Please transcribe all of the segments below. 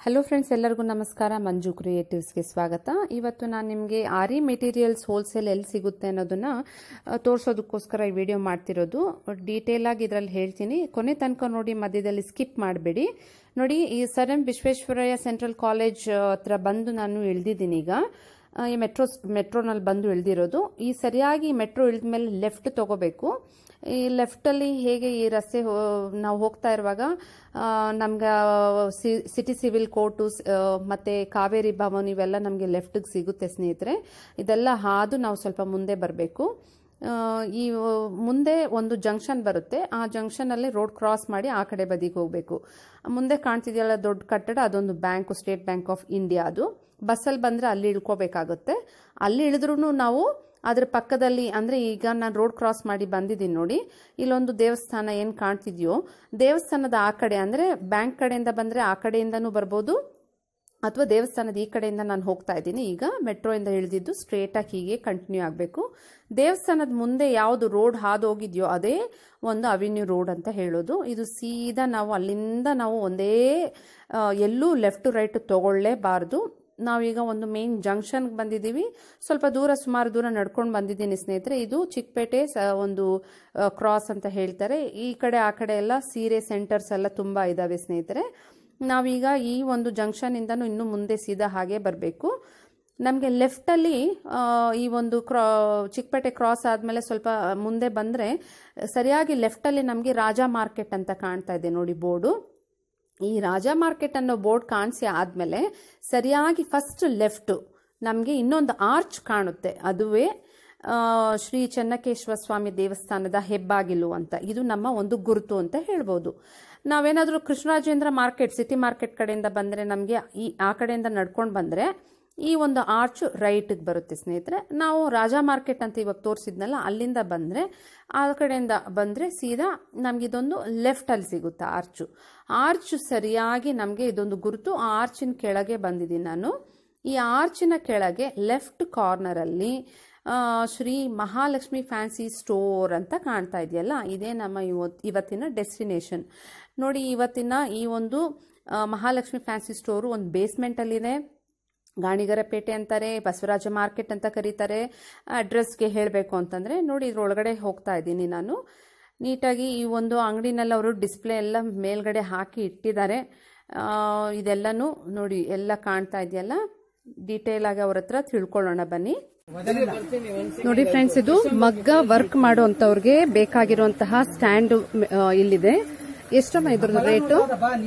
Hello friends ಎಲ್ಲರಿಗೂ ನಮಸ್ಕಾರ ಮಂಜು ಕ್ರಿಯೇಟಿವ್ಸ್ಗೆ ಸ್ವಾಗತ ಇವತ್ತು ನಾನು ನಿಮಗೆ ಆರಿ ಮೆಟೀರಿಯಲ್ಸ್ ಹೋಲ್ಸೇಲ್ ಎಲ್ಲಿ ಸಿಗುತ್ತೆ ಅನ್ನೋದನ್ನ ಆ, ತೋರ್ಸೋದಕ್ಕೋಸ್ಕರ ಈ ವಿಡಿಯೋ ಮಾಡ್ತಿರೋದು ಡೀಟೇಲ್ ಆಗಿ ಇದರಲ್ಲಿ ಹೇಳ್ತೀನಿ ಕೊನೆ ತನಕ ನೋಡಿ ಮಧ್ಯದಲ್ಲಿ ಸ್ಕಿಪ್ ಮಾಡಬೇಡಿ ನೋಡಿ ಈ sir M Visvesvaraya central college ಹತ್ರ ಬಂದು ನಾನು ಇಳ್ದಿದ್ದೀನಿ ಈಗ ಆ, ಈ ಮೆಟ್ರೋ ಮೆಟ್ರೋನಲ್ಲಿ ಬಂದು ಇಳ್ದಿರೋದು ಈ ಸರಿಯಾಗಿ ಮೆಟ್ರೋ ಇಳಿದ ಮೇಲೆ ಲೆಫ್ಟ್ ತಗೋಬೇಕು ಈ ಲೆಫ್ಟಲ್ಲಿ ಹೇಗೆ ಈ ರಸ್ತೆ ಹೋ- ನಾವು ಹೋಗ್ತಾ ಇರುವಾಗ ನಮ್ಗೆ ಸಿಟಿ ಸಿವಿಲ್ ಕೋರ್ಟು ಮತ್ತು ಕಾವೇರಿ ಭವನ್ ಇವೆಲ್ಲ ನಮಗೆ ಲೆಫ್ಟಿಗೆ ಸಿಗುತ್ತೆ ಸ್ನೇಹಿತರೆ ಇದೆಲ್ಲ ಹಾದು ನಾವು ಸ್ವಲ್ಪ ಮುಂದೆ ಬರಬೇಕು ಈ ಮುಂದೆ ಒಂದು ಜಂಕ್ಷನ್ ಬರುತ್ತೆ ಆ ಜಂಕ್ಷನಲ್ಲಿ ರೋಡ್ ಕ್ರಾಸ್ ಮಾಡಿ ಆ ಕಡೆ ಬದಿಗೆ ಹೋಗಬೇಕು ಮುಂದೆ ಕಾಣ್ತಿದೆಯಲ್ಲ ದೊಡ್ಡ ಕಟ್ಟಡ ಅದೊಂದು bank State Bank of India ಅದು ಬಸ್ಸಲ್ಲಿ ಬಂದರೆ ಅಲ್ಲಿ ಇಳ್ಕೋಬೇಕಾಗುತ್ತೆ ಅಲ್ಲಿ ಇಳಿದ್ರೂ ನಾವು ಅದ್ರ ಪಕ್ಕದಲ್ಲಿ ಅಂದರೆ ಈಗ ನಾನು ರೋಡ್ ಕ್ರಾಸ್ ಮಾಡಿ ಬಂದಿದ್ದೀನಿ ನೋಡಿ ಇಲ್ಲೊಂದು ದೇವಸ್ಥಾನ ಏನು ಕಾಣ್ತಿದ್ಯೋ ದೇವಸ್ಥಾನದ ಆ ಕಡೆ ಅಂದರೆ ಬ್ಯಾಂಕ್ ಕಡೆಯಿಂದ ಬಂದರೆ ಆ ಕಡೆಯಿಂದನೂ ಬರ್ಬೋದು ಅಥವಾ ದೇವಸ್ಥಾನದ ಈ ಕಡೆಯಿಂದ ನಾನು ಹೋಗ್ತಾ ಇದ್ದೀನಿ ಈಗ ಮೆಟ್ರೋಯಿಂದ ಇಳಿದಿದ್ದು ಸ್ಟ್ರೇಟಾಗಿ ಹೀಗೆ ಕಂಟಿನ್ಯೂ ಆಗಬೇಕು ದೇವಸ್ಥಾನದ ಮುಂದೆ ಯಾವುದು ರೋಡ್ ಹಾದು ಹೋಗಿದೆಯೋ ಅದೇ ಒಂದು ಅವಿನ್ಯೂ ರೋಡ್ ಅಂತ ಹೇಳೋದು ಇದು ಸೀದಾ ನಾವು ಅಲ್ಲಿಂದ ನಾವು ಒಂದೇ ಆ, ಎಲ್ಲೂ ಲೆಫ್ಟ್ ರೈಟ್ ತಗೊಳ್ಳೇಬಾರ್ದು ನಾವೀಗ ಒಂದು ಮೇನ್ ಜಂಕ್ಷನ್ಗೆ ಬಂದಿದ್ದೀವಿ ಸ್ವಲ್ಪ ದೂರ ಸುಮಾರು ದೂರ ನಡ್ಕೊಂಡು ಬಂದಿದ್ದೀನಿ ಸ್ನೇಹಿತರೆ ಇದು ಚಿಕ್ಕಪೇಟೆ ಸ- ಒಂದು ಕ್ರಾಸ್ ಅಂತ ಹೇಳ್ತಾರೆ ಈ ಕಡೆ ಆ ಕಡೆ ಎಲ್ಲ ಸೀರೆ ಸೆಂಟರ್ಸ್ ಎಲ್ಲ ತುಂಬ ಇದ್ದಾವೆ ಸ್ನೇಹಿತರೆ ನಾವೀಗ ಈ ಒಂದು ಜಂಕ್ಷನಿಂದನೂ ಇನ್ನು ಮುಂದೆ ಸೀದಾ ಹಾಗೆ ಬರಬೇಕು ನಮಗೆ ಲೆಫ್ಟಲ್ಲಿ ಈ ಒಂದು ಕ್ರಾ ಚಿಕ್ಕಪೇಟೆ ಕ್ರಾಸ್ ಆದಮೇಲೆ ಸ್ವಲ್ಪ ಮುಂದೆ ಬಂದರೆ ಸರಿಯಾಗಿ ಲೆಫ್ಟಲ್ಲಿ ನಮಗೆ ರಾಜ ಮಾರ್ಕೆಟ್ ಅಂತ ಕಾಣ್ತಾ ಇದೆ ನೋಡಿ ಬೋರ್ಡು ಈ ರಾಜಾ ಮಾರ್ಕೆಟ್ ಅನ್ನೋ ಬೋರ್ಡ್ ಕಾಣಿಸಿ ಆದಮೇಲೆ ಸರಿಯಾಗಿ ಫಸ್ಟ್ ಲೆಫ್ಟು ನಮಗೆ ಇನ್ನೊಂದು ಆರ್ಚ್ ಕಾಣುತ್ತೆ ಅದುವೇ ಆ, ಶ್ರೀ ಚೆನ್ನಕೇಶ್ವರ ಸ್ವಾಮಿ ದೇವಸ್ಥಾನದ ಹೆಬ್ಬಾಗಿಲು ಅಂತ ಇದು ನಮ್ಮ ಒಂದು ಗುರುತು ಅಂತ ಹೇಳ್ಬೋದು ನಾವೇನಾದರೂ ಕೃಷ್ಣರಾಜೇಂದ್ರ ಮಾರ್ಕೆಟ್ ಸಿಟಿ ಮಾರ್ಕೆಟ್ ಕಡೆಯಿಂದ ಬಂದರೆ ನಮಗೆ ಈ ಆ ಕಡೆಯಿಂದ ನಡ್ಕೊಂಡು ಬಂದರೆ ಈ ಒಂದು ಆರ್ಚ್ ರೈಟಿಗೆ ಬರುತ್ತೆ ಸ್ನೇಹಿತರೆ ನಾವು ರಾಜಾ ಮಾರ್ಕೆಟ್ ಅಂತ ಇವಾಗ ತೋರಿಸಿದ್ನಲ್ಲ ಅಲ್ಲಿಂದ ಬಂದರೆ ಆ ಕಡೆಯಿಂದ ಬಂದರೆ ಸೀದಾ ನಮ್ಗೆ ಇದೊಂದು ಲೆಫ್ಟಲ್ಲಿ ಸಿಗುತ್ತೆ ಆರ್ಚು ಆರ್ಚ್ ಸರಿಯಾಗಿ ನಮಗೆ ಇದೊಂದು ಗುರುತು ಆ ಆರ್ಚಿನ ಕೆಳಗೆ ಬಂದಿದ್ದೀನಿ ನಾನು ಈ ಆರ್ಚಿನ ಕೆಳಗೆ ಲೆಫ್ಟ್ ಕಾರ್ನರಲ್ಲಿ ಆ, ಶ್ರೀ ಮಹಾಲಕ್ಷ್ಮಿ ಫ್ಯಾನ್ಸಿ ಸ್ಟೋರ್ ಅಂತ ಕಾಣ್ತಾ ಇದೆಯಲ್ಲ ಇದೇ ನಮ್ಮ ಇವತ್ ಇವತ್ತಿನ ಡೆಸ್ಟಿನೇಷನ್ ನೋಡಿ ಇವತ್ತಿನ ಈ ಒಂದು ಆ, ಮಹಾಲಕ್ಷ್ಮಿ ಫ್ಯಾನ್ಸಿ ಸ್ಟೋರು ಒಂದು ಬೇಸ್ಮೆಂಟಲ್ಲಿದೆ ಗಾಣಿಗರಪೇಟೆ ಅಂತಾರೆ ಬಸವರಾಜ ಮಾರ್ಕೆಟ್ ಅಂತ ಕರೀತಾರೆ ಅಡ್ರೆಸ್ಗೆ ಹೇಳಬೇಕು ಅಂತಂದರೆ ನೋಡಿ ಇದ್ರೊಳಗಡೆ ಹೋಗ್ತಾ ಇದ್ದೀನಿ ನಾನು ನೀಟಾಗಿ ಈ ಒಂದು ಅಂಗಡಿನಲ್ಲಿ ಅವರು ಡಿಸ್ಪ್ಲೇ ಎಲ್ಲ ಮೇಲ್ಗಡೆ ಹಾಕಿ ಇಟ್ಟಿದ್ದಾರೆ ಆ, ಇದೆಲ್ಲನೂ ನೋಡಿ ಎಲ್ಲ ಕಾಣ್ತಾ ಇದೆಯಲ್ಲ ಡೀಟೇಲ್ ಆಗಿ ಅವ್ರ ಹತ್ರ ತಿಳ್ಕೊಳ್ಳೋಣ ಬನ್ನಿ ನೋಡಿ ಫ್ರೆಂಡ್ಸ್ ಇದು ಮಗ್ಗ ವರ್ಕ್ ಮಾಡುವಂತವ್ರಿಗೆ ಬೇಕಾಗಿರುವಂತಹ ಸ್ಟ್ಯಾಂಡ್ ಇಲ್ಲಿದೆ ಎಷ್ಟಮ್ಮ ಇದ್ರದ್ದು ರೇಟು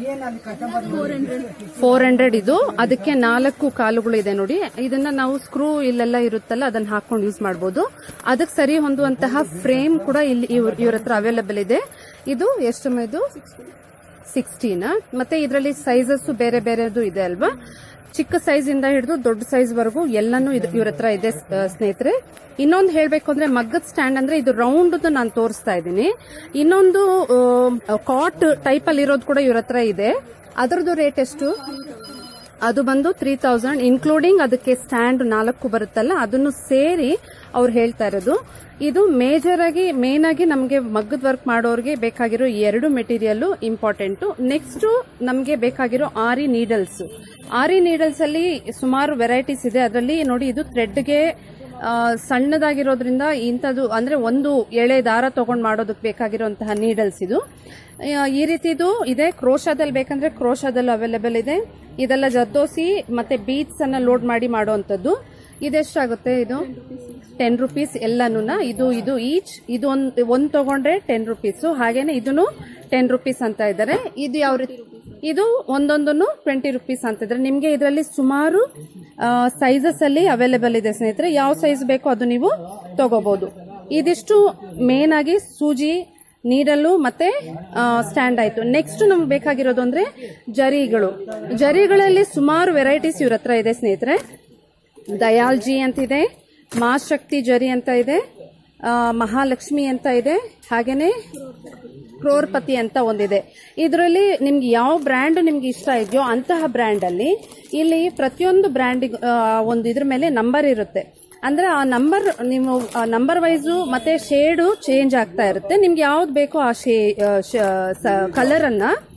ಫೋರ್ ಹಂಡ್ರೆಡ್ ಇದು ಅದಕ್ಕೆ ನಾಲ್ಕು ಕಾಲುಗಳು ಇದೆ ನೋಡಿ ಇದನ್ನ ನಾವು ಸ್ಕ್ರೂ ಇಲ್ಲೆಲ್ಲ ಇರುತ್ತಲ್ಲ ಅದನ್ನ ಹಾಕೊಂಡು ಯೂಸ್ ಮಾಡಬಹುದು ಅದಕ್ಕೆ ಸರಿ ಹೊಂದುವಂತಹ ಫ್ರೇಮ್ ಕೂಡ ಇಲ್ಲಿ ಇವ್ರ ಇವ್ರ ಹತ್ರ ಅವೈಲೇಬಲ್ ಇದೆ ಇದು ಎಷ್ಟಮ್ಮ ಇದು ಸಿಕ್ಸ್ಟೀನ್ ಮತ್ತೆ ಇದರಲ್ಲಿ ಸೈಜಸ್ ಬೇರೆ ಬೇರೆದು ಇದೆ ಅಲ್ವಾ ಚಿಕ್ಕ ಸೈಜ್ ಇಂದ ಹಿಡಿದು ದೊಡ್ಡ ಸೈಜ್ ವರೆಗೂ ಎಲ್ಲಾನು ಇದು ಇವ್ರ ಹತ್ರ ಇದೆ ಸ್- ಸ್ನೇಹಿತರೆ ಇನ್ನೊಂದು ಹೇಳ್ಬೇಕು ಅಂದ್ರೆ ಮಗ್ಗದ ಸ್ಟ್ಯಾಂಡ್ ಅಂದ್ರೆ ಇದು ರೌಂಡ್ ನಾನು ತೋರಿಸ್ತಾ ಇದ್ದೀನಿ ಇನ್ನೊಂದು ಕಾಟ್ ಟೈಪ್ ಅಲ್ಲಿ ಇರೋದು ಕೂಡ ಇವ್ರ ಹತ್ರ ಇದೆ ಅದರದ್ದು ರೇಟ್ ಎಷ್ಟು ಅದು ಬಂದು ತ್ರೀ ತೌಸಂಡ್ ಇನ್ಕ್ಲೂಡಿಂಗ್ ಅದಕ್ಕೆ ಸ್ಟ್ಯಾಂಡ್ ನಾಲ್ಕು ಬರುತ್ತಲ್ಲ ಅದನ್ನು ಸೇರಿ ಅವ್ರು ಹೇಳ್ತಾ ಇರೋದು ಇದು ಮೇಜರ್ ಆಗಿ ಮೇನ್ ಆಗಿ ನಮಗೆ ಮಗ್ಗದ ವರ್ಕ್ ಮಾಡೋರಿಗೆ ಬೇಕಾಗಿರೋ ಈ ಎರಡು ಮೆಟೀರಿಯಲ್ ಇಂಪಾರ್ಟೆಂಟ್ ನೆಕ್ಸ್ಟ್ ನಮಗೆ ಬೇಕಾಗಿರೋ ಆರಿ ನೀಡಲ್ಸ್ ಆರಿ ನೀಡಲ್ಸ್ ಅಲ್ಲಿ ಸುಮಾರು ವೆರೈಟೀಸ್ ಇದೆ ಅದರಲ್ಲಿ ನೋಡಿ ಇದು ಥ್ರೆಡ್ಗೆ ಸಣ್ಣದಾಗಿರೋದ್ರಿಂದ ಇಂಥದ್ದು ಅಂದ್ರೆ ಒಂದು ಎಳೆ ದಾರ ತಗೊಂಡ್ ಮಾಡೋದಕ್ಕೆ ಬೇಕಾಗಿರುವಂತಹ ನೀಡಲ್ಸ್ ಇದು ಆ, ಈ ರೀತಿದು ಇದೆ ಕ್ರೋಶಾದಲ್ಲಿ ಬೇಕಂದ್ರೆ ಕ್ರೋಶಾದಲ್ಲಿ ಅವೈಲೇಬಲ್ ಇದೆ ಇದೆಲ್ಲ ಜರ್ದೋಸಿ ಮತ್ತೆ ಬೀಟ್ಸ್ ಅನ್ನ ಲೋಡ್ ಮಾಡಿ ಮಾಡುವಂತದ್ದು ಇದೆಷ್ಟಾಗುತ್ತೆ ಇದು ಟೆನ್ ರುಪೀಸ್ ಎಲ್ಲಾನು ಇದು ಇದು ಈಚ್ ಇದು ಒಂದ್ ಒಂದ್ ತಗೊಂಡ್ರೆ ಟೆನ್ ರುಪೀಸ್ ಹಾಗೇನೆ ಇದನ್ನು ಟೆನ್ ರುಪೀಸ್ ಅಂತ ಇದ್ದಾರೆ ಇದು ಯಾವ ರೀತಿ ಇದು ಒಂದೊಂದನ್ನು ಟ್ವೆಂಟಿ ರುಪೀಸ್ ಅಂತ ಇದ್ದಾರೆ ನಿಮ್ಗೆ ಇದರಲ್ಲಿ ಸುಮಾರು ಸೈಜಸ್ ಅಲ್ಲಿ ಅವೈಲೇಬಲ್ ಇದೆ ಸ್ನೇಹಿತರೆ ಯಾವ ಸೈಜ್ ಬೇಕೋ ಅದು ನೀವು ತಗೋಬಹುದು ಇದಿಷ್ಟು ಮೇನ್ ಆಗಿ ಸೂಜಿ ನೀಡಲು ಮತ್ತೆ ಸ್ಟ್ಯಾಂಡ್ ಆಯ್ತು ನೆಕ್ಸ್ಟ್ ನಮ್ಗೆ ಬೇಕಾಗಿರೋದು ಅಂದ್ರೆ ಜರಿಗಳು ಜರಿಗಳಲ್ಲಿ ಸುಮಾರು ವೆರೈಟೀಸ್ ಇವ್ರ ಹತ್ರ ಇದೆ ಸ್ನೇಹಿತರೆ ದಯಾಲ್ಜಿ ಅಂತಿದೆ ಮಾ ಶಕ್ತಿ ಜರಿ ಅಂತ ಇದೆ ಆ, ಮಹಾಲಕ್ಷ್ಮಿ ಅಂತ ಇದೆ ಹಾಗೇನೆ ಕ್ರೋರ್ಪತಿ ಅಂತ ಒಂದಿದೆ ಇದರಲ್ಲಿ ನಿಮ್ಗೆ ಯಾವ ಬ್ರ್ಯಾಂಡ್ ನಿಮ್ಗೆ ಇಷ್ಟ ಇದೆಯೋ ಅಂತಹ ಬ್ರ್ಯಾಂಡ್ ಅಲ್ಲಿ ಇಲ್ಲಿ ಪ್ರತಿಯೊಂದು ಬ್ರ್ಯಾಂಡ್ ಒಂದು ಇದ್ರ ಮೇಲೆ ನಂಬರ್ ಇರುತ್ತೆ ಅಂದ್ರೆ ಆ ನಂಬರ್ ನೀವು ನಂಬರ್ ವೈಸು ಮತ್ತೆ ಶೇಡು ಚೇಂಜ್ ಆಗ್ತಾ ಇರುತ್ತೆ ನಿಮ್ಗೆ ಯಾವ್ದು ಬೇಕೋ ಆ ಶೇ ಕಲರ್ ಅನ್ನ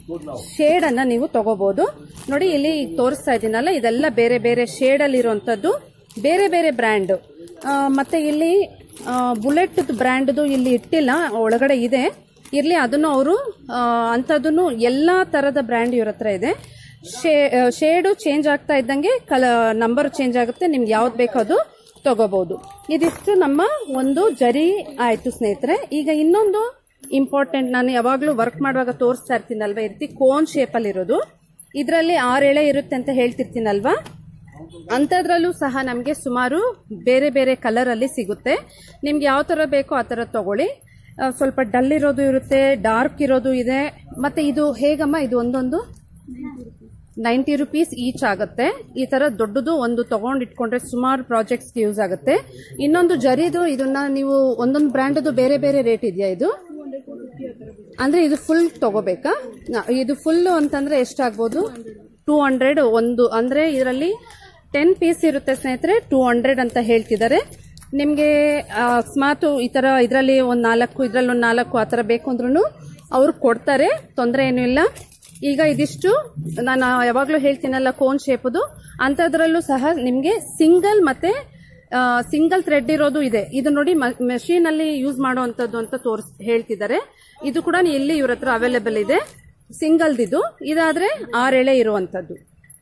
ಶೇಡ್ ಅನ್ನ ನೀವು ತಗೋಬಹುದು ನೋಡಿ ಇಲ್ಲಿ ಈಗ ತೋರಿಸ್ತಾ ಇದ್ದೀನಲ್ಲ ಇದೆಲ್ಲ ಬೇರೆ ಬೇರೆ ಶೇಡ್ ಅಲ್ಲಿ ಇರುವಂತದ್ದು ಬೇರೆ ಬೇರೆ ಬ್ರ್ಯಾಂಡ್ ಮತ್ತೆ ಇಲ್ಲಿ ಬುಲೆಟ್ ಬ್ರ್ಯಾಂಡ್ದು ಇಲ್ಲಿ ಇಟ್ಟಿಲ್ಲ ಒಳಗಡೆ ಇದೆ ಇರ್ಲಿ ಅದನ್ನು ಅವರು ಅಂಥದ್ದನ್ನು ಎಲ್ಲಾ ತರದ ಬ್ರ್ಯಾಂಡ್ ಇವ್ರ ಹತ್ರ ಇದೆ ಶೇಡು ಚೇಂಜ್ ಆಗ್ತಾ ಇದ್ದಂಗೆ ಕಲ ನಂಬರ್ ಚೇಂಜ್ ಆಗುತ್ತೆ ನಿಮ್ಗೆ ಯಾವ್ದು ಬೇಕೋ ಅದು ತಗೋಬಹುದು ಇದಿಷ್ಟು ನಮ್ಮ ಒಂದು ಜರಿ ಆಯ್ತು ಸ್ನೇಹಿತರೆ ಈಗ ಇನ್ನೊಂದು ಇಂಪಾರ್ಟೆಂಟ್ ನಾನು ಯಾವಾಗಲೂ ವರ್ಕ್ ಮಾಡುವಾಗ ತೋರಿಸ್ತಾ ಇರ್ತೀನಲ್ವಾ ಈ ರೀತಿ ಕೋನ್ ಶೇಪಲ್ಲಿ ಇರೋದು ಇದರಲ್ಲಿ ಆರು ಎಳೆ ಇರುತ್ತೆ ಅಂತ ಹೇಳ್ತಿರ್ತೀನಲ್ವಾ ಅಂಥದ್ರಲ್ಲೂ ಸಹ ನಮಗೆ ಸುಮಾರು ಬೇರೆ ಬೇರೆ ಕಲರ್ ಅಲ್ಲಿ ಸಿಗುತ್ತೆ ನಿಮ್ಗೆ ಯಾವ ತರ ಬೇಕೋ ಆ ತರ ತಗೊಳ್ಳಿ ಆ, ಸ್ವಲ್ಪ ಡಲ್ ಇರೋದು ಇರುತ್ತೆ ಡಾರ್ಕ್ ಇರೋದು ಇದೆ ಮತ್ತೆ ಇದು ಹೇಗಮ್ಮ ಇದು ಒಂದೊಂದು ನೈಂಟಿ ರುಪೀಸ್ ಈಚ್ ಆಗುತ್ತೆ ಈ ತರ ದೊಡ್ಡದು ಒಂದು ತಗೊಂಡ್ ಇಟ್ಕೊಂಡ್ರೆ ಸುಮಾರು ಪ್ರಾಜೆಕ್ಟ್ಸ್ಗೆ ಯೂಸ್ ಆಗುತ್ತೆ ಇನ್ನೊಂದು ಜರಿದು ಇದನ್ನ ನೀವು ಒಂದೊಂದು ಬ್ರ್ಯಾಂಡದು ಬೇರೆ ಬೇರೆ ರೇಟ್ ಇದೆಯಾ ಇದು ಅಂದ್ರೆ ಇದು ಫುಲ್ ತಗೋಬೇಕಾ ನ- ಇದು ಫುಲ್ ಅಂತಂದ್ರೆ ಎಷ್ಟಾಗ್ಬೋದು ಟೂ ಹಂಡ್ರೆಡ್ ಒಂದು ಅಂದ್ರೆ ಇದರಲ್ಲಿ ಟೆನ್ ಪೀಸ್ ಇರುತ್ತೆ ಸ್ನೇಹಿತರೆ ಟೂ ಹಂಡ್ರೆಡ್ ಅಂತ ಹೇಳ್ತಿದ್ದಾರೆ ನಿಮಗೆ ಅಕಸ್ಮಾತ್ ಈ ತರ ಇದರಲ್ಲಿ ಒಂದು ನಾಲ್ಕು ಇದರಲ್ಲಿ ಒಂದು ನಾಲ್ಕು ಆ ಥರ ಬೇಕು ಅಂದ್ರೂ ಅವ್ರು ಕೊಡ್ತಾರೆ ತೊಂದರೆ ಏನೂ ಇಲ್ಲ ಈಗ ಇದಿಷ್ಟು ನಾನು ಯಾವಾಗಲೂ ಹೇಳ್ತೀನಲ್ಲ ಕೋನ್ ಶೇಪದು ಅಂಥದ್ರಲ್ಲೂ ಸಹ ನಿಮಗೆ ಸಿಂಗಲ್ ಮತ್ತೆ ಸಿಂಗಲ್ ಥ್ರೆಡ್ ಇರೋದು ಇದೆ ಇದು ನೋಡಿ ಮೆಷಿನ್ ಅಲ್ಲಿ ಯೂಸ್ ಮಾಡುವಂತದ್ದು ಅಂತ ತೋರಿಸ್ ಹೇಳ್ತಿದ್ದಾರೆ ಇದು ಕೂಡ ಇಲ್ಲಿ ಇವ್ರ ಹತ್ರ ಅವೈಲೇಬಲ್ ಇದೆ ಸಿಂಗಲ್ದಿದು ಇದಾದ್ರೆ ಆರೆಳೆ ಇರುವಂತದ್ದು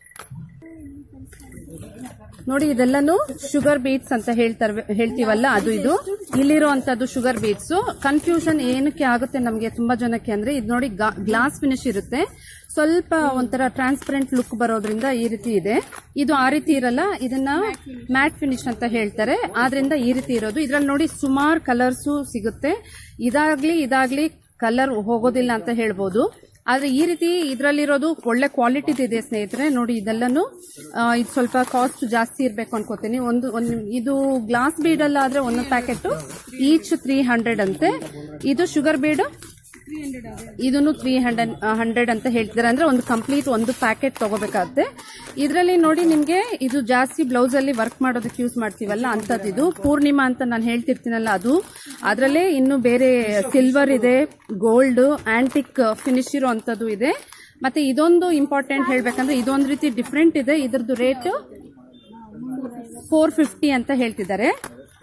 ನೋಡಿ ಇದೆಲ್ಲಾನು ಶುಗರ್ ಬೀಟ್ಸ್ ಅಂತ ಹೇಳ್ತಾರೆ ಹೇಳ್ತೀವಲ್ಲ ಅದು ಇದು ಇಲ್ಲಿರುವಂತದ್ದು ಶುಗರ್ ಬೀಟ್ಸ್ ಕನ್ಫ್ಯೂಷನ್ ಏನಕ್ಕೆ ಆಗುತ್ತೆ ನಮಗೆ ತುಂಬಾ ಜನಕ್ಕೆ ಅಂದ್ರೆ ಇದು ನೋಡಿ ಗ್ಲಾಸ್ ಫಿನಿಶ್ ಇರುತ್ತೆ ಸ್ವಲ್ಪ ಒಂಥರ ಟ್ರಾನ್ಸ್ಪರೆಂಟ್ ಲುಕ್ ಬರೋದ್ರಿಂದ ಈ ರೀತಿ ಇದೆ ಇದು ಆ ರೀತಿ ಇರಲ್ಲ ಇದನ್ನ ಮ್ಯಾಟ್ ಫಿನಿಶ್ ಅಂತ ಹೇಳ್ತಾರೆ ಆದ್ರಿಂದ ಈ ರೀತಿ ಇರೋದು ಇದ್ರಲ್ಲಿ ನೋಡಿ ಸುಮಾರು ಕಲರ್ಸು ಸಿಗುತ್ತೆ ಇದಾಗ್ಲಿ ಇದಾಗ್ಲಿ ಕಲರ್ ಹೋಗೋದಿಲ್ಲ ಅಂತ ಹೇಳ್ಬೋದು ಆದ್ರೆ ಈ ರೀತಿ ಇದರಲ್ಲಿರೋದು ಒಳ್ಳೆ ಕ್ವಾಲಿಟಿ ಇದೆ ಸ್ನೇಹಿತರೆ ನೋಡಿ ಇದೆಲ್ಲನು ಆ, ಇದು ಸ್ವಲ್ಪ ಕಾಸ್ಟ್ ಜಾಸ್ತಿ ಇರಬೇಕು ಅನ್ಕೋತೀನಿ ಒಂದು ಒಂದು ಇದು ಗ್ಲಾಸ್ ಬೀಡ್ ಅಲ್ಲ ಆದ್ರೆ ಒಂದೊಂದು ಪ್ಯಾಕೆಟ್ ಈಚ್ ತ್ರೀ ಹಂಡ್ರೆಡ್ ಅಂತೆ ಇದು ಶುಗರ್ ಬೀಡ್ ಇದನ್ನು ತ್ರೀ ಹಂಡ್ರೆಡ್ ಹಂಡ್ರೆಡ್ ಅಂತ ಹೇಳ್ತಿದ್ದಾರೆ ಅಂದ್ರೆ ಒಂದು ಕಂಪ್ಲೀಟ್ ಒಂದು ಪ್ಯಾಕೆಟ್ ತಗೋಬೇಕಾಗುತ್ತೆ ಇದರಲ್ಲಿ ನೋಡಿ ನಿಮ್ಗೆ ಇದು ಜಾಸ್ತಿ ಬ್ಲೌಸ್ ಅಲ್ಲಿ ವರ್ಕ್ ಮಾಡೋದಕ್ಕೆ ಯೂಸ್ ಮಾಡ್ತೀವಲ್ಲ ಅಂತದ್ದು ಇದು ಪೂರ್ಣಿಮಾ ಅಂತ ನಾನು ಹೇಳ್ತಿರ್ತೀನಲ್ಲ ಅದು ಅದರಲ್ಲೇ ಇನ್ನು ಬೇರೆ ಸಿಲ್ವರ್ ಇದೆ ಗೋಲ್ಡ್ ಆಂಟಿಕ್ ಫಿನಿಶ್ ಇರೋ ಅಂತದ್ದು ಇದೆ ಮತ್ತೆ ಇದೊಂದು ಇಂಪಾರ್ಟೆಂಟ್ ಹೇಳ್ಬೇಕಂದ್ರೆ ಇದೊಂದು ರೀತಿ ಡಿಫ್ರೆಂಟ್ ಇದೆ ಇದ್ರದ್ದು ರೇಟ್ ಫೋರ್ ಫಿಫ್ಟಿ ಅಂತ ಹೇಳ್ತಿದ್ದಾರೆ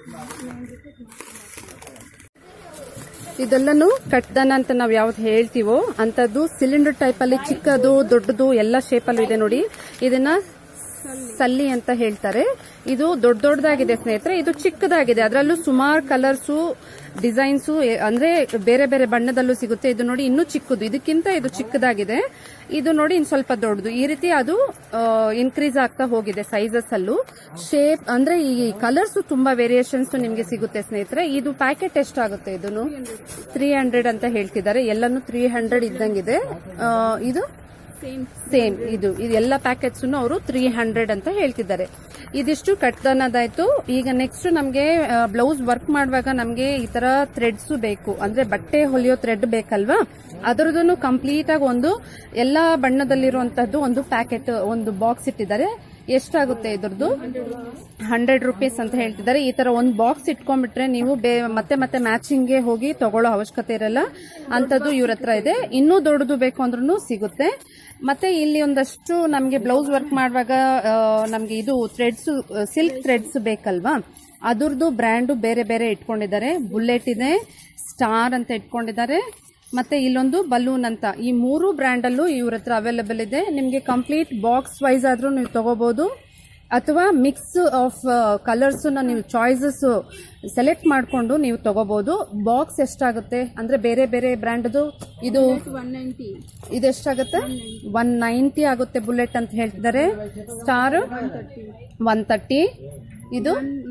ಇದೆಲ್ಲನು ಕಟ್ದನ ಅಂತ ನಾವು ಯಾವ್ದು ಹೇಳ್ತೀವೋ ಅಂತದ್ದು ಸಿಲಿಂಡರ್ ಟೈಪ್ ಅಲ್ಲಿ ಚಿಕ್ಕದು ದೊಡ್ಡದು ಎಲ್ಲ ಶೇಪ್ ಅಲ್ಲಿ ಇದೆ ನೋಡಿ ಇದನ್ನ ಸಲ್ಲಿ ಅಂತ ಹೇಳ್ತಾರೆ ಇದು ದೊಡ್ಡ ದೊಡ್ಡದಾಗಿದೆ ಸ್ನೇಹಿತರೆ ಇದು ಚಿಕ್ಕದಾಗಿದೆ ಅದರಲ್ಲೂ ಸುಮಾರು ಕಲರ್ಸು ಡಿಸೈನ್ಸು ಅಂದ್ರೆ ಬೇರೆ ಬೇರೆ ಬಣ್ಣದಲ್ಲೂ ಸಿಗುತ್ತೆ ಇದು ನೋಡಿ ಇನ್ನೂ ಚಿಕ್ಕದು ಇದಕ್ಕಿಂತ ಇದು ಚಿಕ್ಕದಾಗಿದೆ ಇದು ನೋಡಿ ಇನ್ ಸ್ವಲ್ಪ ದೊಡ್ಡದು ಈ ರೀತಿ ಅದು ಇನ್ಕ್ರೀಸ್ ಆಗ್ತಾ ಹೋಗಿದೆ ಸೈಜಸ್ ಅಲ್ಲೂ ಶೇಪ್ ಅಂದ್ರೆ ಈ ಕಲರ್ಸ್ ತುಂಬಾ ವೇರಿಯೇಷನ್ಸ್ ನಿಮ್ಗೆ ಸಿಗುತ್ತೆ ಸ್ನೇಹಿತರೆ ಇದು ಪ್ಯಾಕೆಟ್ ಎಷ್ಟಾಗುತ್ತೆ ಇದನ್ನು ತ್ರೀ ಹಂಡ್ರೆಡ್ ಅಂತ ಹೇಳ್ತಿದ್ದಾರೆ ಎಲ್ಲಾನು ತ್ರೀ ಹಂಡ್ರೆಡ್ ಇದ್ದಂಗಿದೆ ಆ, ಇದು ಸೇಮ್ ಇದು ಇದೆಲ್ಲ ಪ್ಯಾಕೆಟ್ಸ್ ಅವರು ತ್ರೀ ಹಂಡ್ರೆಡ್ ಅಂತ ಹೇಳ್ತಿದ್ದಾರೆ ಇದಿಷ್ಟು ಕಟ್ದನದಾಯ್ತು ಈಗ ನೆಕ್ಸ್ಟ್ ನಮಗೆ ಬ್ಲೌಸ್ ವರ್ಕ್ ಮಾಡುವಾಗ ನಮಗೆ ಈ ತರ ಥ್ರೆಡ್ಸ್ ಬೇಕು ಅಂದ್ರೆ ಬಟ್ಟೆ ಹೊಲಿಯೋ ಥ್ರೆಡ್ ಬೇಕಲ್ವಾ ಅದರದನ್ನು ಕಂಪ್ಲೀಟ್ ಆಗಿ ಒಂದು ಎಲ್ಲಾ ಬಣ್ಣದಲ್ಲಿರುವಂತದ್ದು ಒಂದು ಪ್ಯಾಕೆಟ್ ಒಂದು ಬಾಕ್ಸ್ ಇಟ್ಟಿದ್ದಾರೆ ಎಷ್ಟಾಗುತ್ತೆ ಇದ್ರದ್ದು ಹಂಡ್ರೆಡ್ ರುಪೀಸ್ ಅಂತ ಹೇಳ್ತಿದ್ದಾರೆ ಈ ತರ ಒಂದು ಬಾಕ್ಸ್ ಇಟ್ಕೊಂಡ್ಬಿಟ್ರೆ ನೀವು ಬೇ- ಮತ್ತೆ ಮತ್ತೆ ಮ್ಯಾಚಿಂಗ್ಗೆ ಹೋಗಿ ತಗೊಳ್ಳೋ ಅವಶ್ಯಕತೆ ಇರಲ್ಲ ಅಂತದ್ದು ಇವ್ರ ಹತ್ರ ಇದೆ ಇನ್ನೂ ದೊಡ್ಡದು ಬೇಕು ಅಂದ್ರೂ ಸಿಗುತ್ತೆ ಮತ್ತೆ ಇಲ್ಲಿ ಒಂದಷ್ಟು ನಮಗೆ ಬ್ಲೌಸ್ ವರ್ಕ್ ಮಾಡುವಾಗ ನಮಗೆ ಇದು ಥ್ರೆಡ್ಸ್ ಸಿಲ್ಕ್ ಥ್ರೆಡ್ಸ್ ಬೇಕಲ್ವಾ ಅದ್ರದ್ದು ಬ್ರ್ಯಾಂಡು ಬೇರೆ ಬೇರೆ ಇಟ್ಕೊಂಡಿದ್ದಾರೆ ಬುಲೆಟ್ ಇದೆ ಸ್ಟಾರ್ ಅಂತ ಇಟ್ಕೊಂಡಿದ್ದಾರೆ ಮತ್ತೆ ಇಲ್ಲೊಂದು ಬಲೂನ್ ಅಂತ ಈ ಮೂರು ಬ್ರ್ಯಾಂಡ್ ಅಲ್ಲೂ ಇವ್ರ ಹತ್ರ ಅವೈಲೇಬಲ್ ಇದೆ ನಿಮಗೆ ಕಂಪ್ಲೀಟ್ ಬಾಕ್ಸ್ ವೈಸ್ ಆದ್ರೂ ನೀವು ತಗೋಬಹುದು ಅಥವಾ ಮಿಕ್ಸ್ ಆಫ್ ಕಲರ್ಸ್ ನೀವು ಚಾಯ್ಸಸ್ ಸೆಲೆಕ್ಟ್ ಮಾಡಿಕೊಂಡು ನೀವು ತಗೋಬಹುದು ಬಾಕ್ಸ್ ಎಷ್ಟಾಗುತ್ತೆ ಅಂದ್ರೆ ಬೇರೆ ಬೇರೆ ಬ್ರ್ಯಾಂಡ್ದು ಇದು ಇದೆಷ್ಟಾಗುತ್ತೆ ಒನ್ ನೈಂಟಿ ಆಗುತ್ತೆ ಬುಲೆಟ್ ಅಂತ ಹೇಳ್ತಿದ್ದಾರೆ ಸ್ಟಾರ್ ಒನ್ ತರ್ಟಿ ಇದು